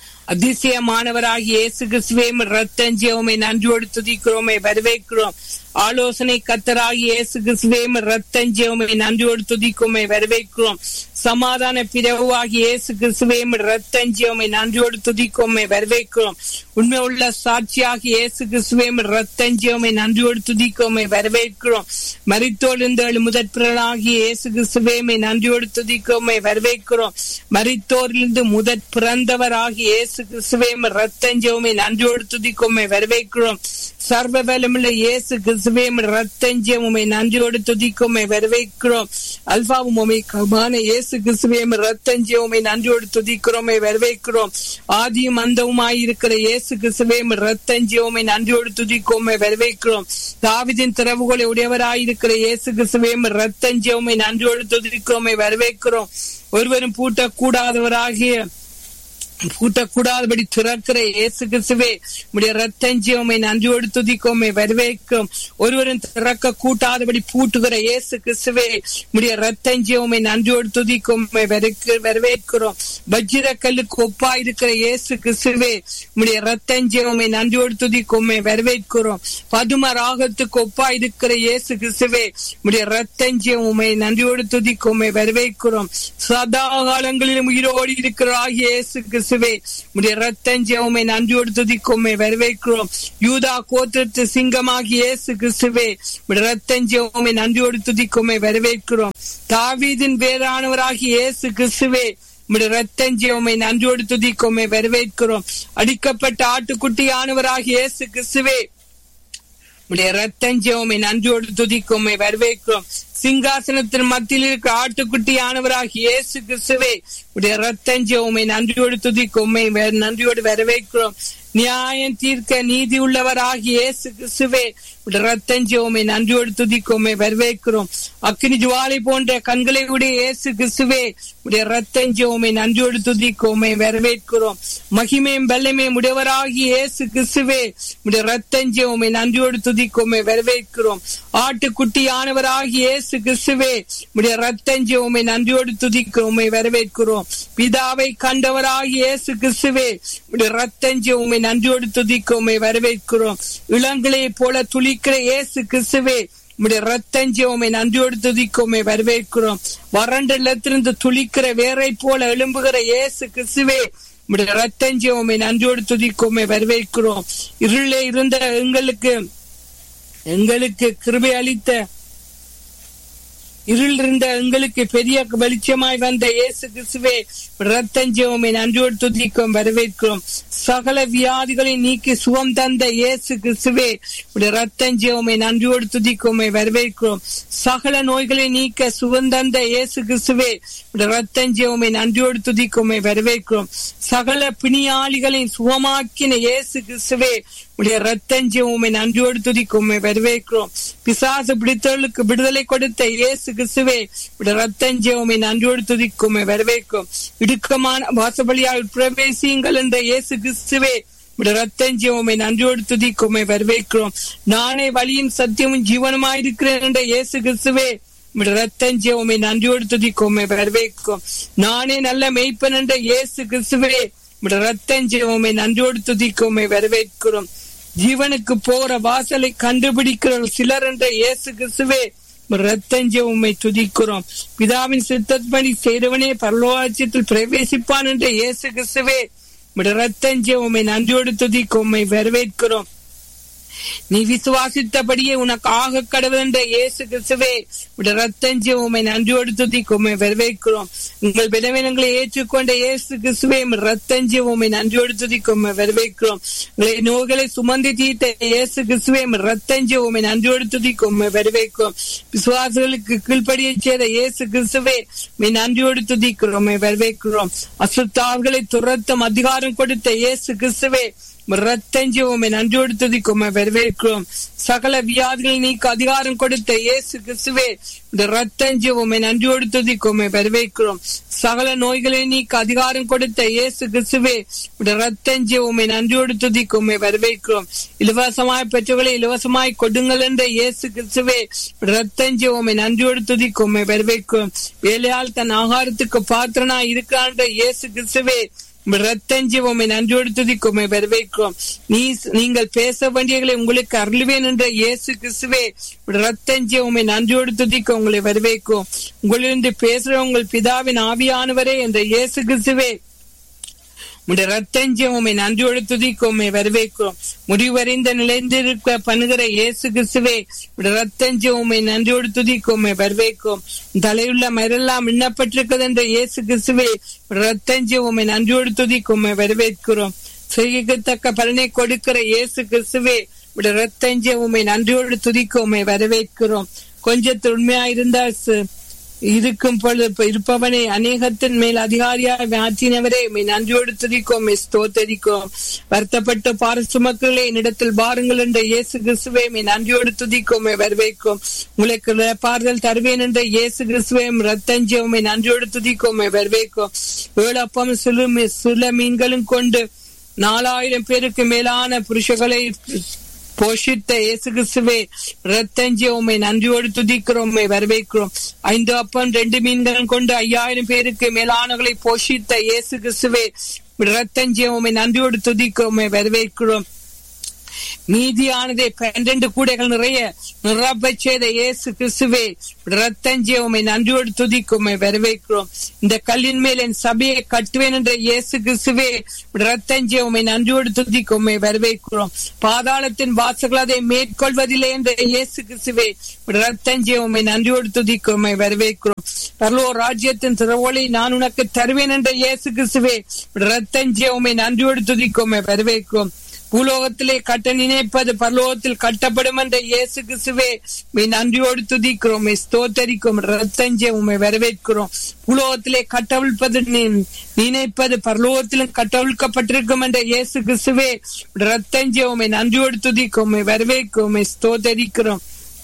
அதிசயமானவராகி இயேசு கிறிஸ்துவே ரத்தஞ்சியவுமை நன்றியோடு துதிக்கிறோமை வரவேற்கிறோம் ஆலோசனை கத்தராகி இயேசு கிறிஸ்துவே ரத்தஞ்சேவமை நன்றியோடு துதிக்குமை வரவேற்கிறோம் சமாதான பிறவாகி இயேசு கிறிஸ்துவே ரத்தஞ்சேவமை நன்றியோடு துதிக்குமை வரவேற்கிறோம் உண்மை உள்ள சாட்சியாகி இயேசு கிறிஸ்துவே ரத்தஞ்சேவமை நன்றியோடு துதிக்குமை வரவேற்கிறோம் மரித்தோழிந்தேழு முதற் பிறனாகி இயேசு கிறிஸ்துவேமை நன்றியோடு துதிக்குமை வரவேற்கிறோம் மரித்தோரிலிருந்து முதற் பிறந்தவராகி இயேசு கிறிஸ்துவேமை ரத்தஞ்சேவமை நன்றியோடு துதிக்குமை வரவேற்கிறோம் சர்வ பலமுள்ள இயேசு கிறிஸ்துவேம் ரத்தஞ்சம் உமை நன்றியோடு துதிக்குமை வரவேற்கிறோம் அல்பாவும் உமை கமான இயேசு கிறிஸ்துவேம் ரத்தஞ்சம் உமை நன்றியோடு துதிக்கிறோமை வரவேற்கிறோம் ஆதியும் அந்தவுமாய் இருக்கிற இயேசு கிறிஸ்துவேம் ரத்தஞ்சம் உமை நன்றியோடு துதிக்கோமை வரவேற்கிறோம் தாவிதின் திறவுகளை உடையவராயிருக்கிற இயேசு கிறிஸ்துவேம் ரத்தஞ்சம் உமை நன்றியோடு துதிக்கிறோமை வரவேற்கிறோம் ஒருவரும் பூட்டக்கூடாதவராகிய பூட்டக்கூடாதபடி திறக்கிற இயேசு கிறிஸ்துவே உடைய ரத்தஞ்சியமை நன்றியோடு துதிக்கோமை வரவேற்கும் ஒருவரும் திறக்க கூட்டாதபடி பூட்டுகிற இயேசு கிறிஸ்துவே உடைய ரத்தஞ்சியமை நன்றியோடு துதிக்கோமை வரவேற்கிறோம் வஜ்ர கல்லுக்கு ஒப்பா இருக்கிற இயேசு கிறிஸ்துவே உடைய ரத்தஞ்சியமை நன்றியோடு துதிக்கோமை வரவேற்கிறோம் பதும ராகத்துக்கு ஒப்பா இருக்கிற இயேசு கிறிஸ்துவே உடைய ரத்தஞ்சியம் உமை நன்றியோடு துதிக்கோமை வரவேற்கிறோம் சதா காலங்களிலும் உயிரோடு இருக்கிற ஆகிய இயேசு கிறிஸ்துவே உடைய ரத்தஞ்சவுமை நன்றியோடு துதிக்குமே வரவேற்கிறோம் யூதா கோத்திரத்து சிங்கமாகி இயேசு கிறிஸ்துவே உடைய ரத்தஞ்சவுமை நன்றியோடு துதிக்குமே வரவேற்கிறோம் தாவீதின் வேறானவராகி இயேசு கிறிஸ்துவே உடைய ரத்தஞ்சவுமை நன்றியோடு துதிக்குமே வரவேற்கிறோம் அடிக்கப்பட்ட ஆட்டுக்குட்டியானவராகி இயேசு கிறிஸ்துவே உடைய ரத்தஞ்சவுமை நன்றியோடு துதிக்குமை வரவேற்கிறோம் சிங்காசனத்தின் மத்தியில் இருக்கிற ஆட்டுக்குட்டியானவராக இயேசு கிறிஸ்துவே உடைய ரத்தஞ்சவுமை நன்றியோடு துதிக்குமை நன்றியோடு வரவேற்கிறோம் நியாயம் தீர்க்க நீதி உள்ளவராகி இயேசு கிறிஸ்துவே உடைய ரத்தஞ்சவுமை நன்றியோடு துதிக்குமை வரவேற்கிறோம் அக்னி ஜுவாலை போன்ற கண்களை உடைய இயேசு கிறிஸ்துவே உடைய ரத்தஞ்சவுமை நன்றியோடு துதிக்குமை வரவேற்கிறோம் மகிமையும் வெள்ளமையும் உடையவராகி இயேசு கிறிஸ்துவே உடைய ரத்தஞ்சவுமை நன்றியோடு துதிக்குமை வரவேற்கிறோம் ஆட்டுக்குட்டியானவராகி இயேசு கிறிஸ்துவே உடைய ரத்தஞ்சவுமை நன்றியோடு துதிக்குமை வரவேற்கிறோம் பிதாவை கண்டவராகி இயேசு கிறிஸ்துவே உடைய ரத்தஞ்சவுமை நன்றியோடு துதிக்குமை வரவேற்கிறோம் இளங்களையை போல துளிக்கிற இயேசு கிறிஸ்துவே உடைய ரத்தஞ்சவுமை நன்றியோடு துதிக்குமை வரவேற்கிறோம் வறண்ட இடத்திலிருந்து துளிக்கிற வேரை போல எழும்புகிற இயேசு கிறிஸ்துவே உடைய ரத்தஞ்சவுமை நன்றியோடு துதிக்குமை வரவேற்கிறோம் இருளே இருந்த எங்களுக்கு எங்களுக்கு கிருபை அளித்த இருள் இருந்த எங்களுக்கு பெரிய வெளிச்சமாய் வந்த இயேசு கிறிஸ்துவே ரத்தஞ்சவமை நன்றியோடு துதிக்கும் வரவேற்கிறோம் சகல வியாதிகளை நீக்கி சுகம் தந்த இயேசு கிறிஸ்துவே ரத்தஞ்சவமை நன்றியோடு துதிக்குமை வரவேற்கிறோம் சகல நோய்களை நீக்க சுகம் தந்த இயேசு கிறிஸ்துவே ரத்தஞ்சவமை நன்றியோடு துதிக்குமை வரவேற்கிறோம் சகல பிணியாளிகளை சுகமாக்கின இயேசு கிறிஸ்துவே உடைய ரத்தஞ்சம் உண்மை நன்றியோடு துதிக்கும் உண்மை வரவேற்கிறோம் பிசாசு பிடித்தவர்களுக்கு விடுதலை கொடுத்த இயேசு கிறிஸ்துவே உடைய ரத்தஞ்சம் உண்மை நன்றியோடு துதிக்கும் உண்மை வரவேற்கும் இடுக்கமான வாசபலியால் பிரவேசியுங்கள் என்ற இயேசு கிறிஸ்துவே உடைய ரத்தஞ்சம் உண்மை நன்றியோடு துதிக்கும் உண்மை வரவேற்கிறோம் நானே வழியின் சத்தியமும் ஜீவனமாயிருக்கிறேன் என்ற இயேசு கிறிஸ்துவே ரத்தஞ்சம் உண்மை நன்றியோடு துதிக்கும் உண்மை வரவேற்கும் நானே நல்ல மெய்ப்பன் என்ற இயேசு கிறிஸ்துவே ரத்தஞ்சவமை நன்றியோடு துதிக்குமை வரவேற்கிறோம் ஜீவனுக்கு போற வாசலை கண்டுபிடிக்கிற சிலர் என்ற இயேசு கிறிஸ்துவே ரத்தஞ்சவமை துதிக்கிறோம் பிதாவின் சித்தப்படி செய்தவனே பரலோகாட்சியத்தில் பிரவேசிப்பான் என்ற இயேசு கிறிஸ்துவே ரத்தஞ்சவமை நன்றியோடு துதிக்குமை வரவேற்கிறோம் நீ விசுவாசித்தபடியே உனக்கு ஆக கடவுள் என்ற இயேசு கிறிஸ்துவே ரத்தஞ்சி உமை நன்றியோடு துதிக்கு உண்மை வரவேற்கிறோம் உங்கள் பலவீனங்களை ஏற்றுக்கொண்ட இயேசு கிறிஸ்துவே ரத்தஞ்சி உமை நன்றியோடு துதிக்கு உண்மை வரவேற்கிறோம் உங்களை நோய்களை சுமந்து தீர்த்த இயேசு கிறிஸ்துவே ரத்தஞ்சி உமை நன்றியோடு துதிக்கு உண்மை வரவேற்கும் விசுவாசிகளுக்கு கீழ்ப்படியை செய்த இயேசு கிறிஸ்துவே நன்றியோடு துதிக்கிறோம் உண்மை வரவேற்கிறோம் அசுத்தாவர்களை துரத்தும் அதிகாரம் கொடுத்த இயேசு கிறிஸ்துவே ரத்தஞ்சி உண்மை நன்றியோடு துதிக்கும் வரவேற்கிறோம் சகல வியாதிகளை நீக்க அதிகாரம் கொடுத்த இயேசு கிறிஸ்துவே இந்த ரத்தஞ்சி உண்மை நன்றியோடு துதிக்கும் வரவேற்கிறோம் சகல நோய்களை நீக்க அதிகாரம் கொடுத்த இயேசு கிறிஸ்துவே இந்த ரத்தஞ்சி உண்மை நன்றியோடு துதிக்கும் வரவேற்கிறோம் இலவசமாய் பெற்றவர்களை இலவசமாய் கொடுங்கள் என்ற இயேசு கிறிஸ்துவே ரத்தஞ்சி உண்மை நன்றியோடு துதிக்கும் வரவேற்கிறோம் வேலையால் தன் ஆகாரத்துக்கு பாத்திரனா இருக்கிறான் இயேசு கிறிஸ்துவே ரத்தஞ்சி உண்மை நன்றியோடு துதிக்குமை வரவேற்கிறோம் நீ நீங்கள் பேச வேண்டியகளை உங்களுக்கு அருள்வேன் என்ற இயேசு கிறிஸ்துவே ரத்தஞ்சி உண்மை நன்றியோடு துதிக்க உங்களை வரவேற்கும் உங்களிருந்து பேசுற உங்கள் பிதாவின் ஆவியானவரே என்ற இயேசு கிறிஸ்துவே உடைய ரத்தஞ்சியம் உண்மை நன்றியோடு துதிக்கும் உண்மை வரவேற்கிறோம் முடிவறிந்த நிலைந்திருக்க பண்ணுகிற இயேசு கிறிஸ்துவே உடைய ரத்தஞ்சியம் உண்மை நன்றியோடு துதிக்கும் உண்மை வரவேற்கும் தலையுள்ள மரெல்லாம் எண்ணப்பட்டிருக்கிறது என்ற இயேசு கிறிஸ்துவே ரத்தஞ்சியம் உண்மை நன்றியோடு துதிக்கும் உண்மை வரவேற்கிறோம் செய்யத்தக்க பலனை கொடுக்கிற இயேசு கிறிஸ்துவே உடைய ரத்தஞ்சியம் உண்மை நன்றியோடு துதிக்கும் உண்மை வரவேற்கிறோம் கொஞ்சத்தில் உண்மையா இருந்தா இருக்கும் பொழுது இருப்பவனை அநேகத்தின் மேல் அதிகாரியாக மாற்றினவரே நன்றியோடு துதிக்கும் ஸ்தோத்தரிக்கும் வருத்தப்பட்ட பார சுமக்களே என்னிடத்தில் பாருங்கள் என்ற இயேசு கிறிஸ்துவே நன்றியோடு துதிக்கும் வரவேற்கும் உங்களுக்கு பாறுதல் தருவேன் என்ற இயேசு கிறிஸ்துவே ரத்தஞ்சியமை நன்றியோடு துதிக்கும் வரவேற்கும் ஏழப்பம் சுழு சுல மீன்களும் கொண்டு நாலாயிரம் பேருக்கு மேலான புருஷர்களை போஷித்த இயேசு கிறிஸ்துவே ரத்தஞ்சி உண்மை நன்றியோடு துதிக்கிறோம் வரவேற்கிறோம் ஐந்து அப்பம் ரெண்டு மீன்கள் கொண்டு ஐயாயிரம் பேருக்கு மேலானவர்களை போஷித்த இயேசு கிறிஸ்துவே ரத்தஞ்சி உண்மை நன்றியோடு துதிக்கிறோம் வரவேற்கிறோம் மீதியானதை பன்னிரண்டு கூடைகள் நிறைய நிரப்ப செய்த இயேசு கிறிஸ்துவே ரத்தஞ்சிய உண்மை நன்றியோடு துதிக்கும் வரவேற்கிறோம் இந்த கல்லின் மேல் என் சபையை கட்டுவேன் என்ற இயேசு கிறிஸ்துவே ரத்தஞ்சிய உண்மை நன்றியோடு துதிக்கும் வரவேற்கிறோம் பாதாளத்தின் வாசல்கள் அதை மேற்கொள்வதில்லை என்ற இயேசு கிறிஸ்துவே ரத்தஞ்சிய உண்மை நன்றியோடு துதிக்கும் வரவேற்கிறோம் பரலோ ராஜ்யத்தின் திறவோலை நான் உனக்கு தருவேன் என்ற இயேசு கிறிஸ்துவே ரத்தஞ்சிய உண்மை நன்றியோடு துதிக்கும் வரவேற்கிறோம் பூலோகத்திலே கட்ட நினைப்பது பரலோகத்தில் கட்டப்படும் என்ற இயேசு கிறிஸ்துவே நன்றியோடு துதிக்கிறோம் ஸ்தோத்தரிக்கும் ரத்தஞ்சே உண்மை வரவேற்கிறோம் பூலோகத்திலே கட்டவிழ்ப்பது நினைப்பது பரலோகத்திலும் கட்டவிழ்க்கப்பட்டிருக்கும் என்ற இயேசு கிறிஸ்துவே ரத்தஞ்சே உண்மை நன்றியோடு துதிக்கும் வரவேற்கும் ஸ்தோத்தரிக்கிறோம்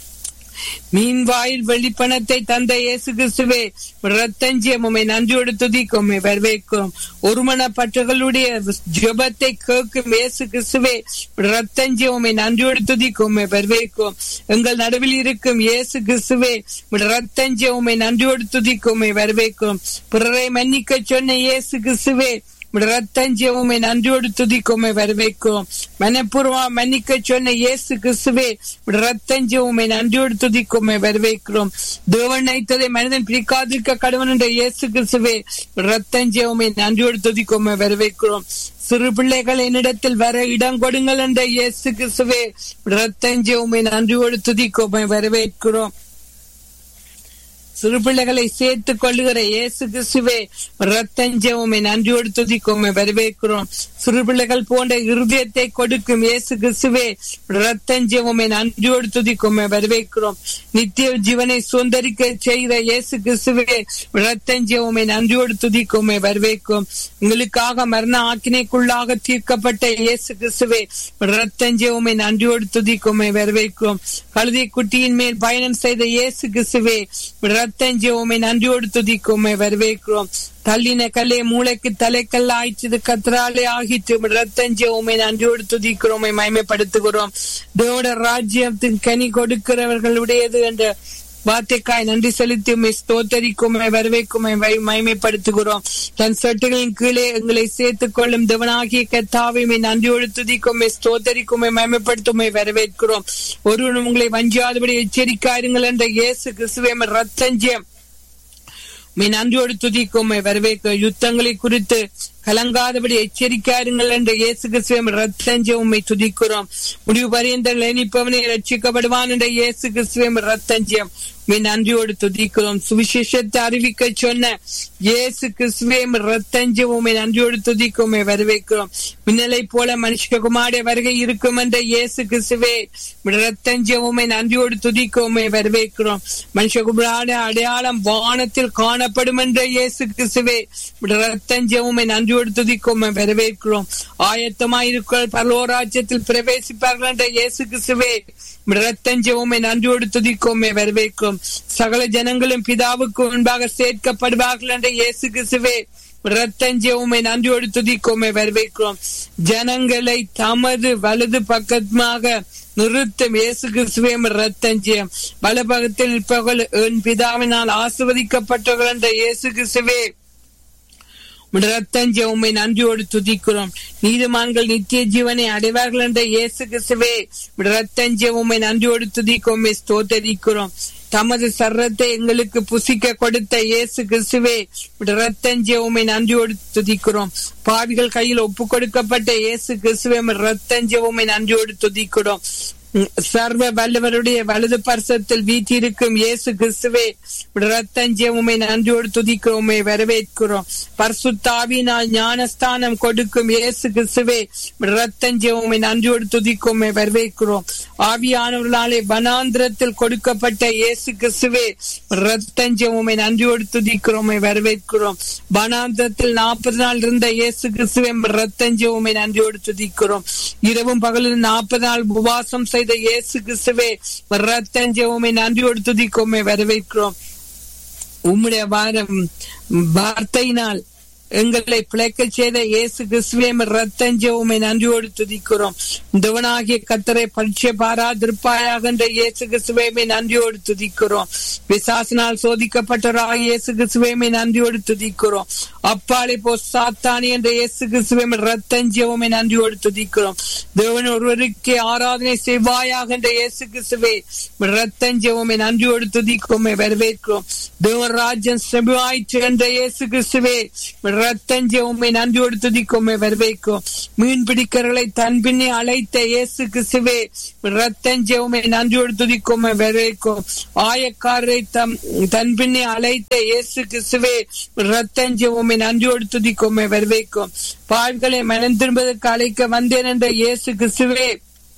மீன் வாயில் வெளிப்பணத்தை தந்த இயேசு கிறிஸ்துவே ரத்தஞ்சியம் உண்மை நன்றியோடு துதிக்கும் வரவேற்கும் ஒருமனப்பட்டகளுடைய ஜபத்தை கேட்கும் இயேசு கிறிஸ்துவே ரத்தஞ்சியம் உண்மை நன்றியோடு துதிக்கும் வரவேற்கும் எங்கள் நடுவில் இருக்கும் இயேசு கிறிஸ்துவே ரத்தஞ்சியம் உண்மை நன்றியோடு துதிக்கும் வரவேற்கும் பிறரை மன்னிக்க சொன்ன இயேசு கிறிஸ்துவே ரத்தஞ்சியவுமை நன்றியோடு துதிக்குமை வரவேற்கும் மனப்பூர்வமா மன்னிக்க சொன்ன இயேசு கிறிஸ்துவே ரத்தஞ்சியவுமை நன்றியோடு துதிக்குமை வரவேற்கிறோம் தேவன் நினைத்ததை மனிதன் பிரிக்காதிருக்க கடவுள் என்ற இயேசு கிறிஸ்துவே ரத்தஞ்சியவுமை நன்றியோடு துதிக்குமை வரவேற்கிறோம் சிறு பிள்ளைகள் என்னிடத்தில் வர இடம் கொடுங்கள் என்ற இயேசு கிறிஸ்துவே ரத்தஞ்சியவுமை நன்றியோடு துதிக்குமை வரவேற்கிறோம் சிறு பிள்ளைகளை சேர்த்துக் கொள்ளுகிற இயேசு கிறிஸ்துவே ரத்தஞ்சவுமை நன்றியோடு துதிக்குமை வரவேற்கிறோம் சிறு பிள்ளைகள் போன்ற இருதயத்தை கொடுக்கும் இயேசு கிறிஸ்துவே ரத்தஞ்சவுமை நன்றியோடு துதிக்குமை வரவேற்கிறோம் நித்திய ஜீவனை சுந்தரிக்க செய்த இயேசு கிறிஸ்துவே ரத்தஞ்சவுமை நன்றியோடு துதிக்குமை வரவேற்கும் உங்களுக்காக மரண ஆக்கினைக்குள்ளாக தீர்க்கப்பட்ட இயேசு கிறிஸ்துவே ரத்தஞ்சவுமை நன்றியோடு துதிக்குமை வரவேற்கும் கழுதை குட்டியின் மேல் பயணம் செய்த இயேசு கிறிஸ்துவே ரத்தஞ்சி உண்மை நன்றியோடு துதிக்கும் உண்மை வரவேற்கிறோம் தள்ளின கல்லே மூளைக்கு தலைக்கல்ல ஆயிற்று கத்திராலே ஆகிட்டு ரத்தஞ்சி உண்மை நன்றியோடு துதிக்கிறோம் மயமைப்படுத்துகிறோம் தேவோட ராஜ்யத்தின் கனி கொடுக்கிறவர்களுடையது என்ற வார்த்தைக்காய் நன்றி செலுத்தி உண்மை ஸ்தோத்தரிக்குமை வரவேற்குமை மயமைப்படுத்துகிறோம் தன் சொட்டுகளின் கீழே எங்களை சேர்த்துக் கொள்ளும் தேவனாகிய கத்தாவை நன்றியோடு துதிக்குமை ஸ்தோத்தரிக்குமை மயமைப்படுத்துமை வரவேற்கிறோம் ஒருவன் உங்களை வஞ்சாதபடி எச்சரிக்காருங்கள் என்ற இயேசு கிறிஸ்துவை ரத்தஞ்சியம் நன்றியோடு துதிக்கும் வரவேற்க யுத்தங்களை குறித்து கலங்காதபடி எச்சரிக்காருங்கள் என்ற இயேசு கிறிஸ்துவம் ரத்தஞ்ச உண்மை துதிக்கிறோம் முடிவு பரியந்தங்கள் இணைப்பவனை ரட்சிக்கப்படுவான் என்ற இயேசு கிறிஸ்துவம் ரத்தஞ்சியம் நன்றியோடு துதிக்கிறோம் சுவிசேஷத்தை அறிவிக்க சொன்ன இயேசு கிறிஸ்துவையும் ரத்தஞ்சவுமே நன்றியோடு துதிக்குமே வரவேற்கிறோம் மின்னலை போல மனுஷகுமாரிய வருகை இருக்கும் என்ற இயேசு கிறிஸ்துவே ரத்தஞ்சவுமே நன்றியோடு துதிக்குமே வரவேற்கிறோம் மனுஷகுமார அடையாளம் வானத்தில் காணப்படும் என்ற இயேசு கிறிஸ்துவே ரத்தஞ்சவுமே நன்றியோடு துதிக்குமே வரவேற்கிறோம் ஆயத்தமாயிருக்கிற பரலோராஜ்யத்தில் பிரவேசிப்பார்கள் என்ற இயேசு கிறிஸ்துவே ரத்தஞ்சவுமே நன்றியோடு துதிக்குமே வரவேற்கும் சகல ஜனங்களும் பிதாவுக்கு முன்பாக சேர்க்கப்படுவார்கள் என்ற இயேசு கிறிஸ்துவே ரத்தஞ்சவுமை நன்றியோடு துதிக்கோமை வரவேற்கிறோம் ஜனங்களை தமது வலது பக்கமாக நிறுத்தும் இயேசு கிறிஸ்துவேம் ரத்தஞ்சியம் வலபகத்தில் நிற்பவர்கள் என் பிதாவினால் ஆசிர்வதிக்கப்பட்டவர்கள் என்ற இயேசு கிறிஸ்துவே ரத்தஞ்ச உண்மை நன்றியோடு துதிக்கிறோம் நீதிமான்கள் நித்திய ஜீவனை அடைவார்கள் என்ற இயேசு கிறிஸ்துவே ரத்தஞ்ச உண்மை நன்றியோடு துதிக்கும் ஸ்தோத்தரிக்கிறோம் தமது சர்ரத்தை எங்களுக்கு புசிக்க கொடுத்த இயேசு கிறிஸ்துவே ரத்தஞ்ச உண்மை நன்றியோடு துதிக்கிறோம் பாவிகள் கையில் ஒப்பு கொடுக்கப்பட்ட இயேசு கிறிஸ்துவே ரத்தஞ்ச உண்மை நன்றியோடு துதிக்கிறோம் சர்வ வல்லவருடைய வலது பரிசத்தில் வீட்டிருக்கும் இயேசு கிறிஸ்துவே ரத்தஞ்சேவுமை நன்றியோடு துதிக்கிறோமே வரவேற்கிறோம் பர்சுத்தாவினால் ஞானஸ்தானம் கொடுக்கும் இயேசு கிறிஸ்துவே ரத்தஞ்சேவுமை நன்றியோடு துதிக்கோமே வரவேற்கிறோம் ஆவியானவர்களாலே வனாந்திரத்தில் கொடுக்கப்பட்ட இயேசு கிறிஸ்துவே ரத்தஞ்சேவுமை நன்றியோடு துதிக்கிறோமே வரவேற்கிறோம் வனாந்திரத்தில் நாற்பது நாள் இருந்த இயேசு கிறிஸ்துவே ரத்தஞ்சேவுமை நன்றியோடு துதிக்கிறோம் இரவும் பகலும் நாற்பது நாள் உபவாசம் செய்த இயேசு கிறிஸ்துவே ரத்தஞ்சவுமே நன்றியோடு துதிக்கோமே வரவேற்கிறோம் உம்முடைய வாரம் வார்த்தையினால் எங்களை பிழைக்க செய்த இயேசு கிறிஸ்துவே ரத்தஞ்சவுமை நன்றியோடு துதிக்கிறோம் தேவனாகிய கத்தரை பரீட்சை பாராதிருப்பாயாக என்ற இயேசு கிறிஸ்துவேமை நன்றியோடு துதிக்கிறோம் விசாசனால் சோதிக்கப்பட்டவராக இயேசு கிறிஸ்துவேமை நன்றியோடு துதிக்கிறோம் அப்பாலை போ சாத்தானி என்ற இயேசு கிறிஸ்துவே ரத்தஞ்சவுமை நன்றியோடு துதிக்கிறோம் தேவன் ஒருவருக்கே ஆராதனை செய்வாயாக என்ற இயேசு கிறிஸ்துவே ரத்தஞ்சவுமை நன்றியோடு துதிக்கோமே வரவேற்கிறோம் தேவன் ராஜ்யம் செபிவாயிற்று என்ற இயேசு கிறிஸ்துவே ரத்தஞ்ச உண்மை நன்றியோடு துதிக்கோமே வரவேற்கும் மீன் பிடிக்கிறவர்களை தன் பின்னே அழைத்த இயேசு கிறிஸ்துவே ரத்தஞ்ச உண்மை நன்றியோடு துதிக்கோமே வரவேற்கும் ஆயக்காரரை தம் தன் பின்னே அழைத்த இயேசு கிறிஸ்துவே ரத்தஞ்ச உண்மை நன்றியோடு துதிக்கோமே வரவேற்கும் பாவிகளை மனம் திரும்பதற்கு அழைக்க வந்தேன் என்ற இயேசு கிறிஸ்துவே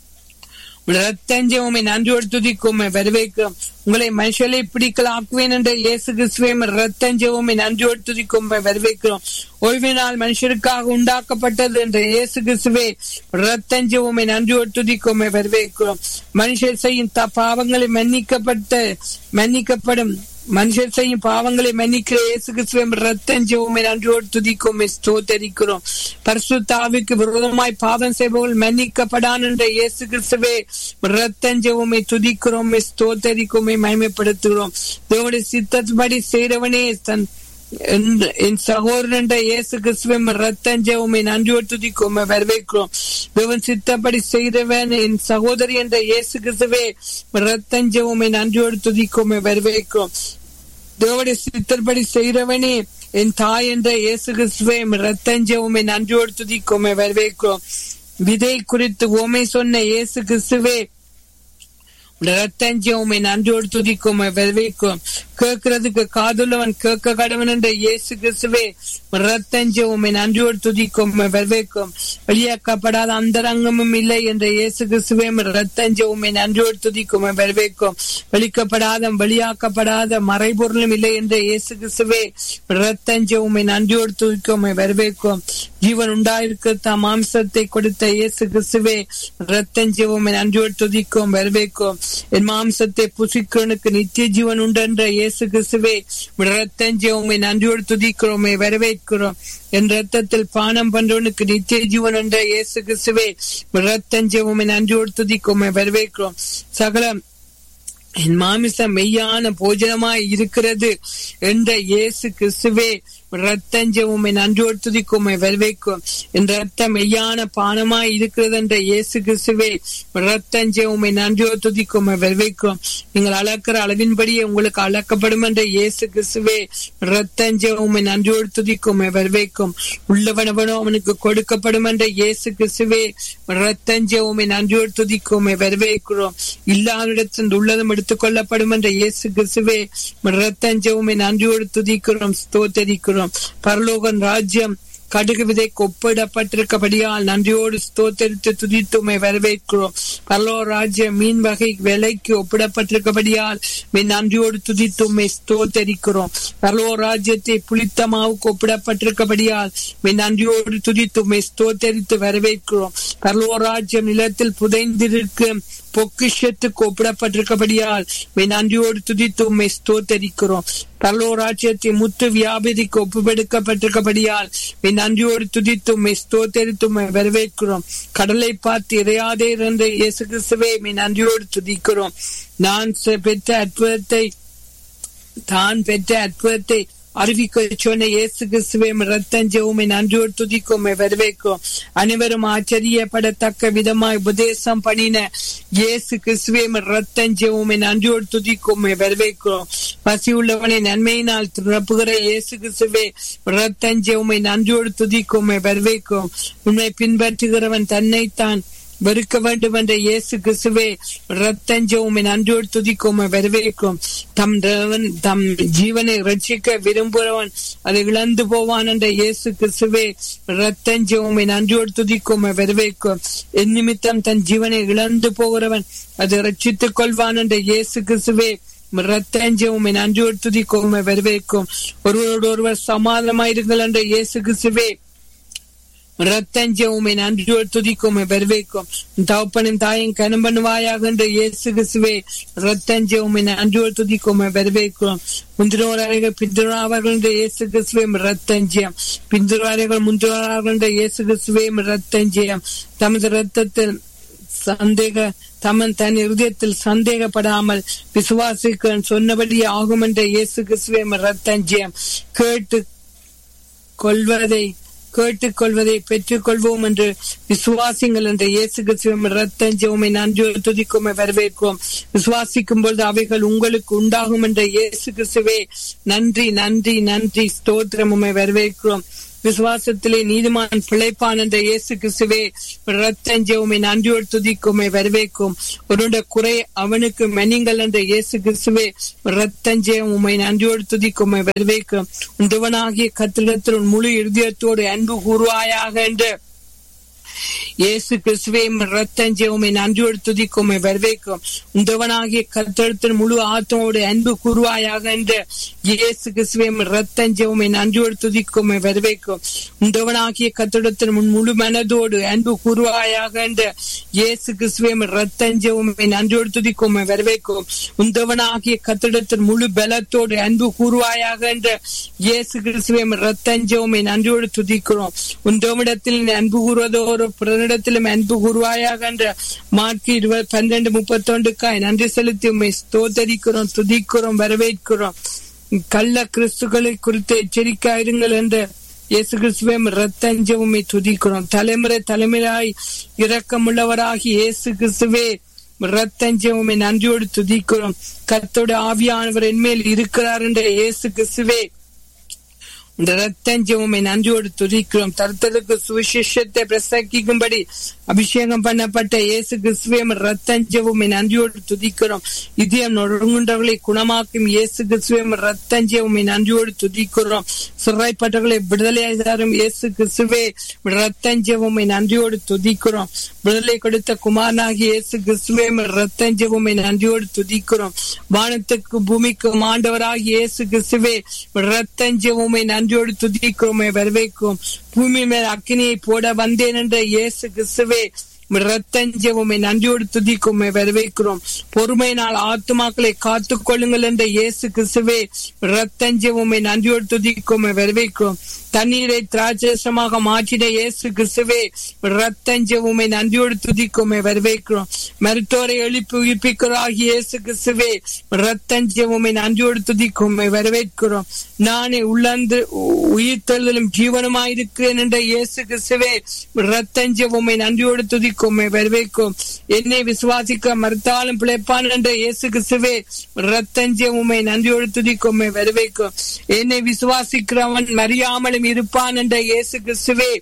ரத்தஞ்ச உண்மை நன்றியோடு துதிக்கோமே வரவேற்கும் உங்களை மனுஷலை பிடிக்கலாக்குவேன் என்ற இயேசு கிறிஸ்துவை ரத்தஞ்ச உண்மை நன்றியோடு துதிக்கோமே வரவேற்கிறோம் ஓய்வு நாள் மனுஷருக்காக உண்டாக்கப்பட்டது என்ற இயேசு கிறிஸ்துவே ரத்தஞ்ச உண்மை நன்றியோடு துதிக்கோமே வரவேற்கிறோம் மனுஷர் செய்யும் பாவங்களை மன்னிக்கப்பட்ட மன்னிக்கப்படும் மனுஷர் செய்யும் பாவங்களை மன்னிக்கிற இயேசு கிறிஸ்துவம் ரத்தஞ்சவுமே நன்றியோடு துதிக்கோமே ஸ்தோத்தரிக்கிறோம் பரிசுத்தாவிக்கு விரோதமாய் பாவம் செய்பவர்கள் மன்னிக்கப்படான் என்ற இயேசு கிறிஸ்துவே ரத்தஞ்சவுமை துதிக்கிறோமே ஸ்தோத்தரிக்கோமே மயமைப்படுத்துகிறோம் தேவனுடைய சித்தப்படி செய்கிறவனே தன் என் சகோதரன் இயேசு கிறிஸ்துவம் ரத்தஞ்சவுமை நன்றியோடு துதிக்கோமே வரவேற்கிறோம் தேவன் சித்தப்படி செய்தவன் என் சகோதரி என்ற இயேசு கிறிஸ்துவே ரத்தஞ்சவுமை நன்றியோடு துதிக்கோமே வரவேற்கிறோம் தேவடைய சித்தப்படி செய்கிறவனே என் தாய் என்ற இயேசு கிறிஸ்துவே ரத்தஞ்சவுமை நன்றியோடு துதிக்கோமே வரவேற்கிறோம் விதை குறித்து ஓமை சொன்ன இயேசு கிறிஸ்துவே ரத்தஞ்சவுமை நன்றியோடு துதிக்கும் வரவேற்கும் கேட்கறதுக்கு காதுள்ளவன் கேட்க கடவன் என்ற இயேசு கிறிஸ்துவே ரத்தஞ்சவுமை நன்றியோடு துதிக்கும் வரவேற்கும் வெளியாக்கப்படாத அந்தரங்கமும் இல்லை என்ற இயேசு கிறிஸ்துவே ரத்தஞ்சவுமை நன்றியோடு துதிக்கும் வரவேற்கும் வெளிக்கப்படாத வெளியாக்கப்படாத மறைபொருளும் இல்லை என்ற இயேசு கிறிஸ்துவே ரத்தஞ்சவுமை நன்றியோடு துதிக்கும் வரவேற்கும் ஜீவன் உண்டாயிருக்க தாம் மாம்சத்தை கொடுத்த இயேசு கிறிஸ்துவே ரத்தஞ்சவுமை நன்றியோடு துதிக்கும் வரவேற்கும் என் மாம்சத்தை புசிக்கிறவனுக்கு நித்திய ஜீவன் உண்டு என்ற இயேசு கிறிஸ்துவே ரத்தஞ்சவுமை நன்றியோடு துதிக்கிறோமே வரவேற்கிறோம் என் ரத்தத்தில் பானம் பண்றவனுக்கு நித்திய ஜீவன் என்ற இயேசு கிறிஸ்துவே ரத்தஞ்சவுமை நன்றியோடு துதிக்கோமே வரவேற்கிறோம் சகல என் மாமிசம் மெய்யான போஜனமாய் இருக்கிறது என்ற இயேசு கிறிஸ்துவே ரத்தஞ்சவுமை நன்றோடு துதிக்குமை வரவேற்கும் என் ரத்தம் மெய்யான பானமாய் இருக்கிறது என்ற இயேசு கிறிஸ்துவே ரத்தஞ்சவுமை நன்றோடு துதிக்குமை வரவேற்கும் நீங்கள் அளக்கிற அளவின்படியே உங்களுக்கு அளக்கப்படும் என்ற இயேசு கிறிஸ்துவே ரத்தஞ்சவுமை நன்றோடு துதிக்குமை வரவேற்கும் உள்ளவனவனோ அவனுக்கு கொடுக்கப்படும் என்ற இயேசு கிறிஸ்துவே ரத்தஞ்சவுமை நன்றோடு துதிக்குமை வரவேற்கிறோம் இல்லாத உள்ளதும் எடுத்துக் கொள்ளப்படும் என்ற இயேசு கிறிஸ்துவே ரத்தஞ்சவுமை நன்றியோடு துதிக்கிறோம் ஸ்தோத்தரிக்கிறோம் பரலோகன் ராஜ்யம் கடுகு விதைக்கு ஒப்பிடப்பட்டிருக்கபடியால் நன்றியோடு ஸ்தோத்தரித்து துதித்துமை வரவேற்கிறோம் பரலோ ராஜ்ய மீன் வகை விலைக்கு ஒப்பிடப்பட்டிருக்கபடியால் நன்றியோடு துதித்துமை ஸ்தோத்தரிக்கிறோம் பரலோ ராஜ்யத்தை புளித்த மாவுக்கு ஒப்பிடப்பட்டிருக்கபடியால் நன்றியோடு துதித்துமை ஸ்தோத்தரித்து வரவேற்கிறோம் பரலோ ராஜ்யம் நிலத்தில் புதைந்திருக்கும் பொக்கிஷத்துக்கு ஒப்பிடப்பட்டிருக்கபடியால் நன்றியோடு துதித்து உண்மை ஸ்தோத்தரிக்கிறோம் பரலோராட்சியத்தை முத்து வியாபதிக்கு ஒப்புப்படுக்கப்பட்டிருக்கபடியால் நன்றியோடு துதித்து உண்மை ஸ்தோத்தரித்து உண்மை வரவேற்கிறோம் கடலை பார்த்து இறையாதே இருந்த இயேசு கிறிஸ்துவே நன்றியோடு துதிக்கிறோம் நான் பெற்ற அற்புதத்தை தான் பெற்ற அற்புதத்தை அறிவிக்க சொன்ன இயேசு கிறிஸ்துவே ரத்தஞ்சவுமை நன்றியோடு துதிக்குமை வரவேற்கும் அனைவரும் ஆச்சரியப்படத்தக்க விதமாய் உபதேசம் பண்ணின இயேசு கிறிஸ்துவே ரத்தஞ்சவுமை நன்றியோடு துதிக்குமை வரவேற்கிறோம் பசி உள்ளவனை நன்மையினால் திறப்புகிற இயேசு கிறிஸ்துவே ரத்தஞ்சவுமை நன்றியோடு துதிக்குமை வரவேற்கும் உண்மை பின்பற்றுகிறவன் தன்னைத்தான் வெறுக்க வேண்டும் என்ற இயேசு கிறிஸ்துவே ரத்தஞ்சவுமை நன்றியோடு துதிக்கும் வரவேற்கும் தம் தேவன் தம் ஜீவனை ரட்சிக்க விரும்புகிறவன் அதை இழந்து போவான் என்ற இயேசு கிறிஸ்துவே ரத்தஞ்சவுமை நன்றியோடு துதிக்கும் வரவேற்கும் என் நிமித்தம் தன் ஜீவனை இழந்து போகிறவன் அதை ரட்சித்துக் கொள்வான் என்ற இயேசு கிறிஸ்துவே ரத்தஞ்சவுமை நன்றியோடு துதிக்கும் வரவேற்கும் ஒருவரோடு ஒருவர் சமாதானமாயிருங்கள் என்ற இயேசு கிறிஸ்துவே ரத்தஞ்சவுமை நன்றியோடு துதிக்குமை வரவேற்கும் தகப்பனும் தாயும் கனம் பண்ணுவாயாக என்ற இயேசு கிறிஸ்துவே ரத்தஞ்சவுமை நன்றியோடு துதிக்குமை வரவேற்கும் முந்திரோரார்கள் பின்தொடரார்கள் என்ற இயேசு கிறிஸ்துவே ரத்தஞ்சியம் பின்தொடரார்கள் முந்திரோரார்கள் என்ற இயேசு கிறிஸ்துவே ரத்தஞ்சியம் தமது ரத்தத்தில் சந்தேக தமன் தன் இருதயத்தில் சந்தேகப்படாமல் விசுவாசிக்க சொன்னபடி ஆகும் என்ற இயேசு கிறிஸ்துவே ரத்தஞ்சியம் கேட்டு கொள்வதை கேட்டுக்கொள்வதை பெற்றுக் கொள்வோம் என்று விசுவாசிங்கள் என்ற இயேசு கிறிஸ்துவம் ரத்தஞ்சவுமை நன்றி துதிக்குமை வரவேற்கும் விசுவாசிக்கும் பொழுது அவைகள் உங்களுக்கு உண்டாகும் என்ற இயேசு கிறிஸ்துவே நன்றி நன்றி நன்றி ஸ்தோத்திரமுமை வரவேற்கிறோம் விசுவாசத்திலே நீதிமான் பிழைப்பான் என்ற இயேசு கிறிஸ்துவே ரத்தஞ்சவுமை நன்றியோடு துதிக்குமை வரவேற்கும் ஒருடைய குறை அவனுக்கு மெனிங்கள் என்ற இயேசு கிறிஸ்துவே ரத்தஞ்சயம் உமை நன்றியோடு துதிக்குமை வரவேற்கும் உண்டவனாகிய கத்திரத்தில் உன் முழு இருதயத்தோடு அன்பு கூறுவாயாக என்று இயேசு கிறிஸ்துவே ரத்தஞ்சவுமை நன்றியோடு துதிக்குமை வரவேற்கும் உந்தவனாகிய கத்தெடுத்தின் முழு ஆத்மாவோடு அன்பு கூறுவாயாக என்று இயேசு கிறிஸ்துவே ரத்தஞ்சவுமை நன்றியோடு துதிக்குமை வரவேற்கும் உந்தவனாகிய கத்தெடுத்தின் முன் முழு மனதோடு அன்பு கூறுவாயாக என்று இயேசு கிறிஸ்துவே ரத்தஞ்சவுமை நன்றியோடு துதிக்குமை வரவேற்கும் உந்தவனாகிய கத்தெடுத்தின் முழு பலத்தோடு அன்பு கூறுவாயாக என்று இயேசு கிறிஸ்துவே ரத்தஞ்சவுமை நன்றியோடு துதிக்கிறோம் உந்தவனிடத்தில் அன்பு கூறுவதோடு பிறனிடத்திலும் அன்பு கூறுவாயாக என்ற மார்க்கு இருபது பன்னிரண்டு முப்பத்தொண்டுக்காய் நன்றி செலுத்தி உண்மை ஸ்தோத்தரிக்கிறோம் துதிக்கிறோம் வரவேற்கிறோம் கள்ள கிறிஸ்துக்களை குறித்து எச்சரிக்கையாயிருங்கள் என்ற இயேசு கிறிஸ்துவே ரத்தஞ்சவுமை துதிக்கிறோம் தலைமுறை தலைமுறையாய் இரக்கமுள்ளவராகி இயேசு கிறிஸ்துவே ரத்தஞ்சவுமை நன்றியோடு துதிக்கிறோம் கத்தோட ஆவியானவர் என்மேல் இருக்கிறார் என்ற இயேசு கிறிஸ்துவே இந்த ரத்தஞ்சவுமை நன்றியோடு துதிக்கிறோம் தருத்தலுக்கு சுவிசேஷத்தை பிரசங்கிக்கும்படி அபிஷேகம் பண்ணப்பட்ட இயேசு கிறிஸ்துவம் ரத்தஞ்சவுமை நன்றியோடு துதிக்கிறோம் இதயம் நொறுங்குண்டவர்களை குணமாக்கும் இயேசு கிறிஸ்துவம் ரத்தஞ்சவுமை நன்றியோடு துதிக்கிறோம் சிறைப்பட்டவர்களை விடுதலை தரும் இயேசு கிறிஸ்துவே ரத்தஞ்சவுமை நன்றியோடு துதிக்கிறோம் விடுதலை கொடுத்த குமாரனாகி இயேசு கிறிஸ்துவே ரத்தஞ்சவுமை நன்றியோடு துதிக்கிறோம் வானத்துக்கு பூமிக்கு ஆண்டவராகி இயேசு கிறிஸ்துவே ரத்தஞ்சவுமை நன்றியோடு துதிக்கிறோமே வரவேற்கும் பூமி மேல் அக்கினியை போட வந்தேன் என்ற இயேசு கிறிஸ்துவே ரத்தஞ்சவுமை நன்றியோடு துதிக்குமே வரவேற்கிறோம் பொறுமையினால் ஆத்துமாக்களை காத்துக் கொள்ளுங்கள் என்ற இயேசு கிறிஸ்துவே ரத்தஞ்சவுமை நன்றியோடு துதிக்குமே வரவேற்கிறோம் தண்ணீரை திராட்சமாக மாற்றின இயேசு கிறிஸ்துவே ரத்தஞ்சவுமை நன்றியோடு துதிக்குமே வரவேற்கிறோம் மருத்துவரை எழுப்பி உயிர்ப்பிக்கிறாக இயேசு கிறிஸ்துவே ரத்தஞ்சவுமை நன்றியோடு துதிக்குமே வரவேற்கிறோம் நானே உள்ளந்து உயிர்த்தெழுதலும் ஜீவனமாயிருக்கிறேன் என்ற இயேசு கிறிஸ்துவே ரத்தஞ்சவுமை நன்றியோடு துதிக்குமே வரவேற்கும் என்னை விசுவாசிக்க மறுத்தாலும் பிழைப்பான் என்ற இயேசு கிறிஸ்துவே ரத்தஞ்சவுமை நன்றியோடு துதிக்குமே வரவேற்கும் என்னை விசுவாசிக்கிறவன் மறியாமலும் இருப்பான் என்ற இயேசு கிறிஸ்துவே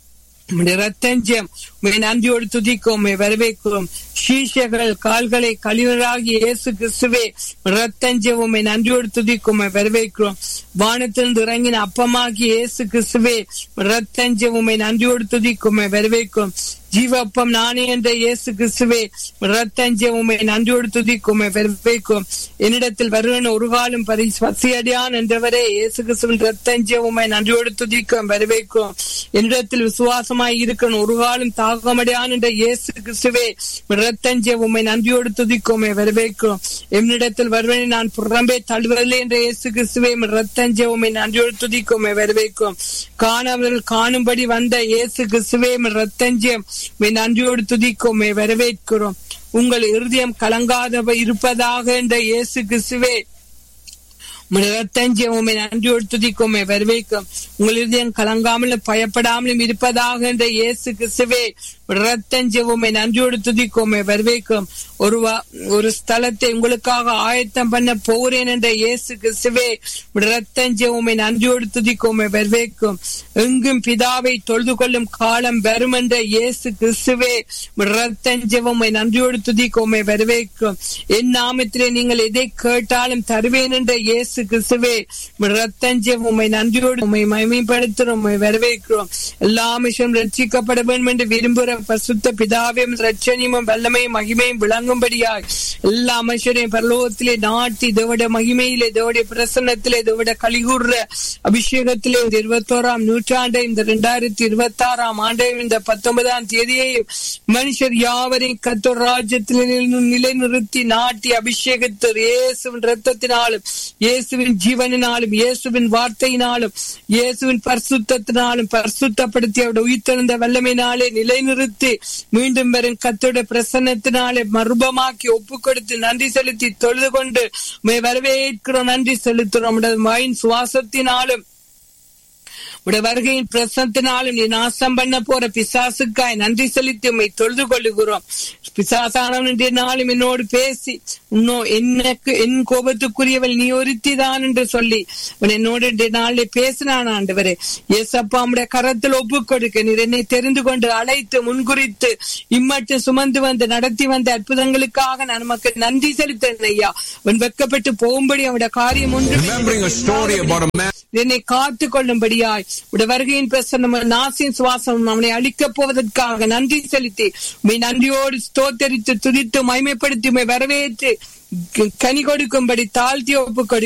ரத்தஞ்சம் நன்றியோடு துதிக்கும் வரவேற்கிறோம் சீஷர்கள் கால்களை கழிவராகி இயேசு கிறிஸ்துவே ரத்தஞ்சவும் நன்றியோடு துதிக்கும் வரவேற்கிறோம் வானத்திலிருந்து இறங்கின அப்பமாகி இயேசு கிறிஸ்துவே ரத்தஞ்சவுமை நன்றியோடு துதிக்கும் வரவேற்கும் ஜீவப்பம் நானே என்ற இயேசு கிறிஸ்துவே ரத்தஞ்சவுமை நன்றியோடு துதிக்கும் வரவேற்கும் என்னிடத்தில் வருவன ஒரு காலம் பரி பசியடியான் என்றவரே இயேசு கிறிஸ்துவின் ரத்தஞ்சவுமை நன்றியோடு துதிக்கும் வரவேற்கும் என்னிடத்தில் விசுவாசமாய் இருக்கணும் ஒரு காலம் தாகமடையான் என்ற இயேசு கிறிஸ்துவே ரத்தஞ்சவுமை நன்றியோடு துதிக்கும் வரவேற்கும் என்னிடத்தில் வருவனை நான் புறம்பே தழுவதில்லை என்ற இயேசு கிறிஸ்துவே ரத்தஞ்சவுமை நன்றியோடு துதிக்கும் வரவேற்கும் காணவர்கள் காணும்படி வந்த இயேசு கிறிஸ்துவே ரத்தஞ்சம் நன்றியோடு துதிக்கும் வரவேற்கிறோம் உங்கள் இருதயம் கலங்காதவ இருப்பதாக என்ற இயேசு கிறிஸ்துவே ரத்தஞ்சியம் உண்மை நன்றியோடு துதிக்குமே வரவேற்கும் உங்களிடம் கலங்காமலும் பயப்படாமலும் இருப்பதாக என்ற இயேசு கிறிஸ்துவே ரத்தஞ்செவுமை நன்றியோடு துதிக்கோமே வரவேற்கும் ஒரு ஒரு ஸ்தலத்தை உங்களுக்காக ஆயத்தம் பண்ண போறேன் என்ற இயேசு கிறிஸ்துவே ரத்தஞ்செவுமை நன்றியோடு துதிக்கோமே வரவேற்கும் எங்கும் பிதாவை தொழுது கொள்ளும் காலம் வரும் என்ற இயேசு கிறிஸ்துவே ரத்தஞ்செவுமை நன்றியோடு துதிக்கோமே வரவேற்கும் என் நாமத்திலே நீங்கள் எதை கேட்டாலும் தருவேன் என்ற இயேசு கிறிஸ்துவே ரத்தஞ்செவ் உண்மை நன்றியோடு உண்மை மகிமைப்படுத்துகிறோம் உண்மை வரவேற்கிறோம் எல்லா விஷயம் ரட்சிக்கப்பட வேண்டும் என்று விரும்புகிற பசுத்த பிதாவையும் ரட்சணியும் வல்லமையும் மகிமையும் விளங்கும்படியாய் எல்லா மனுஷரையும் பரலோகத்திலே நாட்டி இதோட மகிமையிலே இதோட பிரசன்னத்திலே இதோட கலிகூர்ற அபிஷேகத்திலே இந்த இருபத்தோராம் நூற்றாண்டை இந்த இரண்டாயிரத்தி இருபத்தி ஆறாம் ஆண்டையும் இந்த பத்தொன்பதாம் தேதியையும் மனுஷர் யாவரையும் கத்தோர் ராஜ்யத்தில் நிலைநிறுத்தி நாட்டி அபிஷேகத்து இயேசுவின் ரத்தத்தினாலும் இயேசுவின் ஜீவனினாலும் இயேசுவின் வார்த்தையினாலும் இயேசுவின் பரிசுத்தினாலும் பரிசுத்தப்படுத்தி அவருடைய உயிர்த்தெழுந்த வல்லமையினாலே நிலைநிறுத்தி மீண்டும் வரும் கத்தோட பிரசன்னத்தினாலே மர்பமாக்கி ஒப்பு கொடுத்து நன்றி செலுத்தி தொழுது கொண்டு வரவேற்கிறோம் நன்றி செலுத்துறோம் மைன் சுவாசத்தினாலும் உடைய வருகையின் பிரசத்தினாலும் நீ நாசம் பண்ண போற பிசாசுக்காய் நன்றி செலுத்தி உண்மை தொழுது கொள்ளுகிறோம் பிசாசானவன் நாளும் என்னோடு பேசி இன்னும் எனக்கு என் கோபத்துக்குரியவள் நீ ஒருத்தி தான் என்று சொல்லி உன் என்னோடு நாளை பேசினான் ஆண்டவரே ஏசப்பா உடைய கரத்தில் ஒப்பு கொடுக்க நீர் என்னை தெரிந்து கொண்டு அழைத்து முன்குறித்து இம்மட்டு சுமந்து வந்து நடத்தி வந்த அற்புதங்களுக்காக நான் நமக்கு நன்றி செலுத்தேன் ஐயா உன் வெக்கப்பட்டு போகும்படி அவனுடைய காரியம் ஒன்று என்னை காத்து கொள்ளும்படியாய் உடைய வருகையின் பிரசன்னம் நாசின் சுவாசம் அவனை அழிக்கப் போவதற்காக நன்றி செலுத்தி உண்மை நன்றியோடு ஸ்தோத்தரித்து துதித்து மயமைப்படுத்தி உண்மை வரவேற்று கனி கொடுக்கும்படி தாழ்த்தி ஒப்பு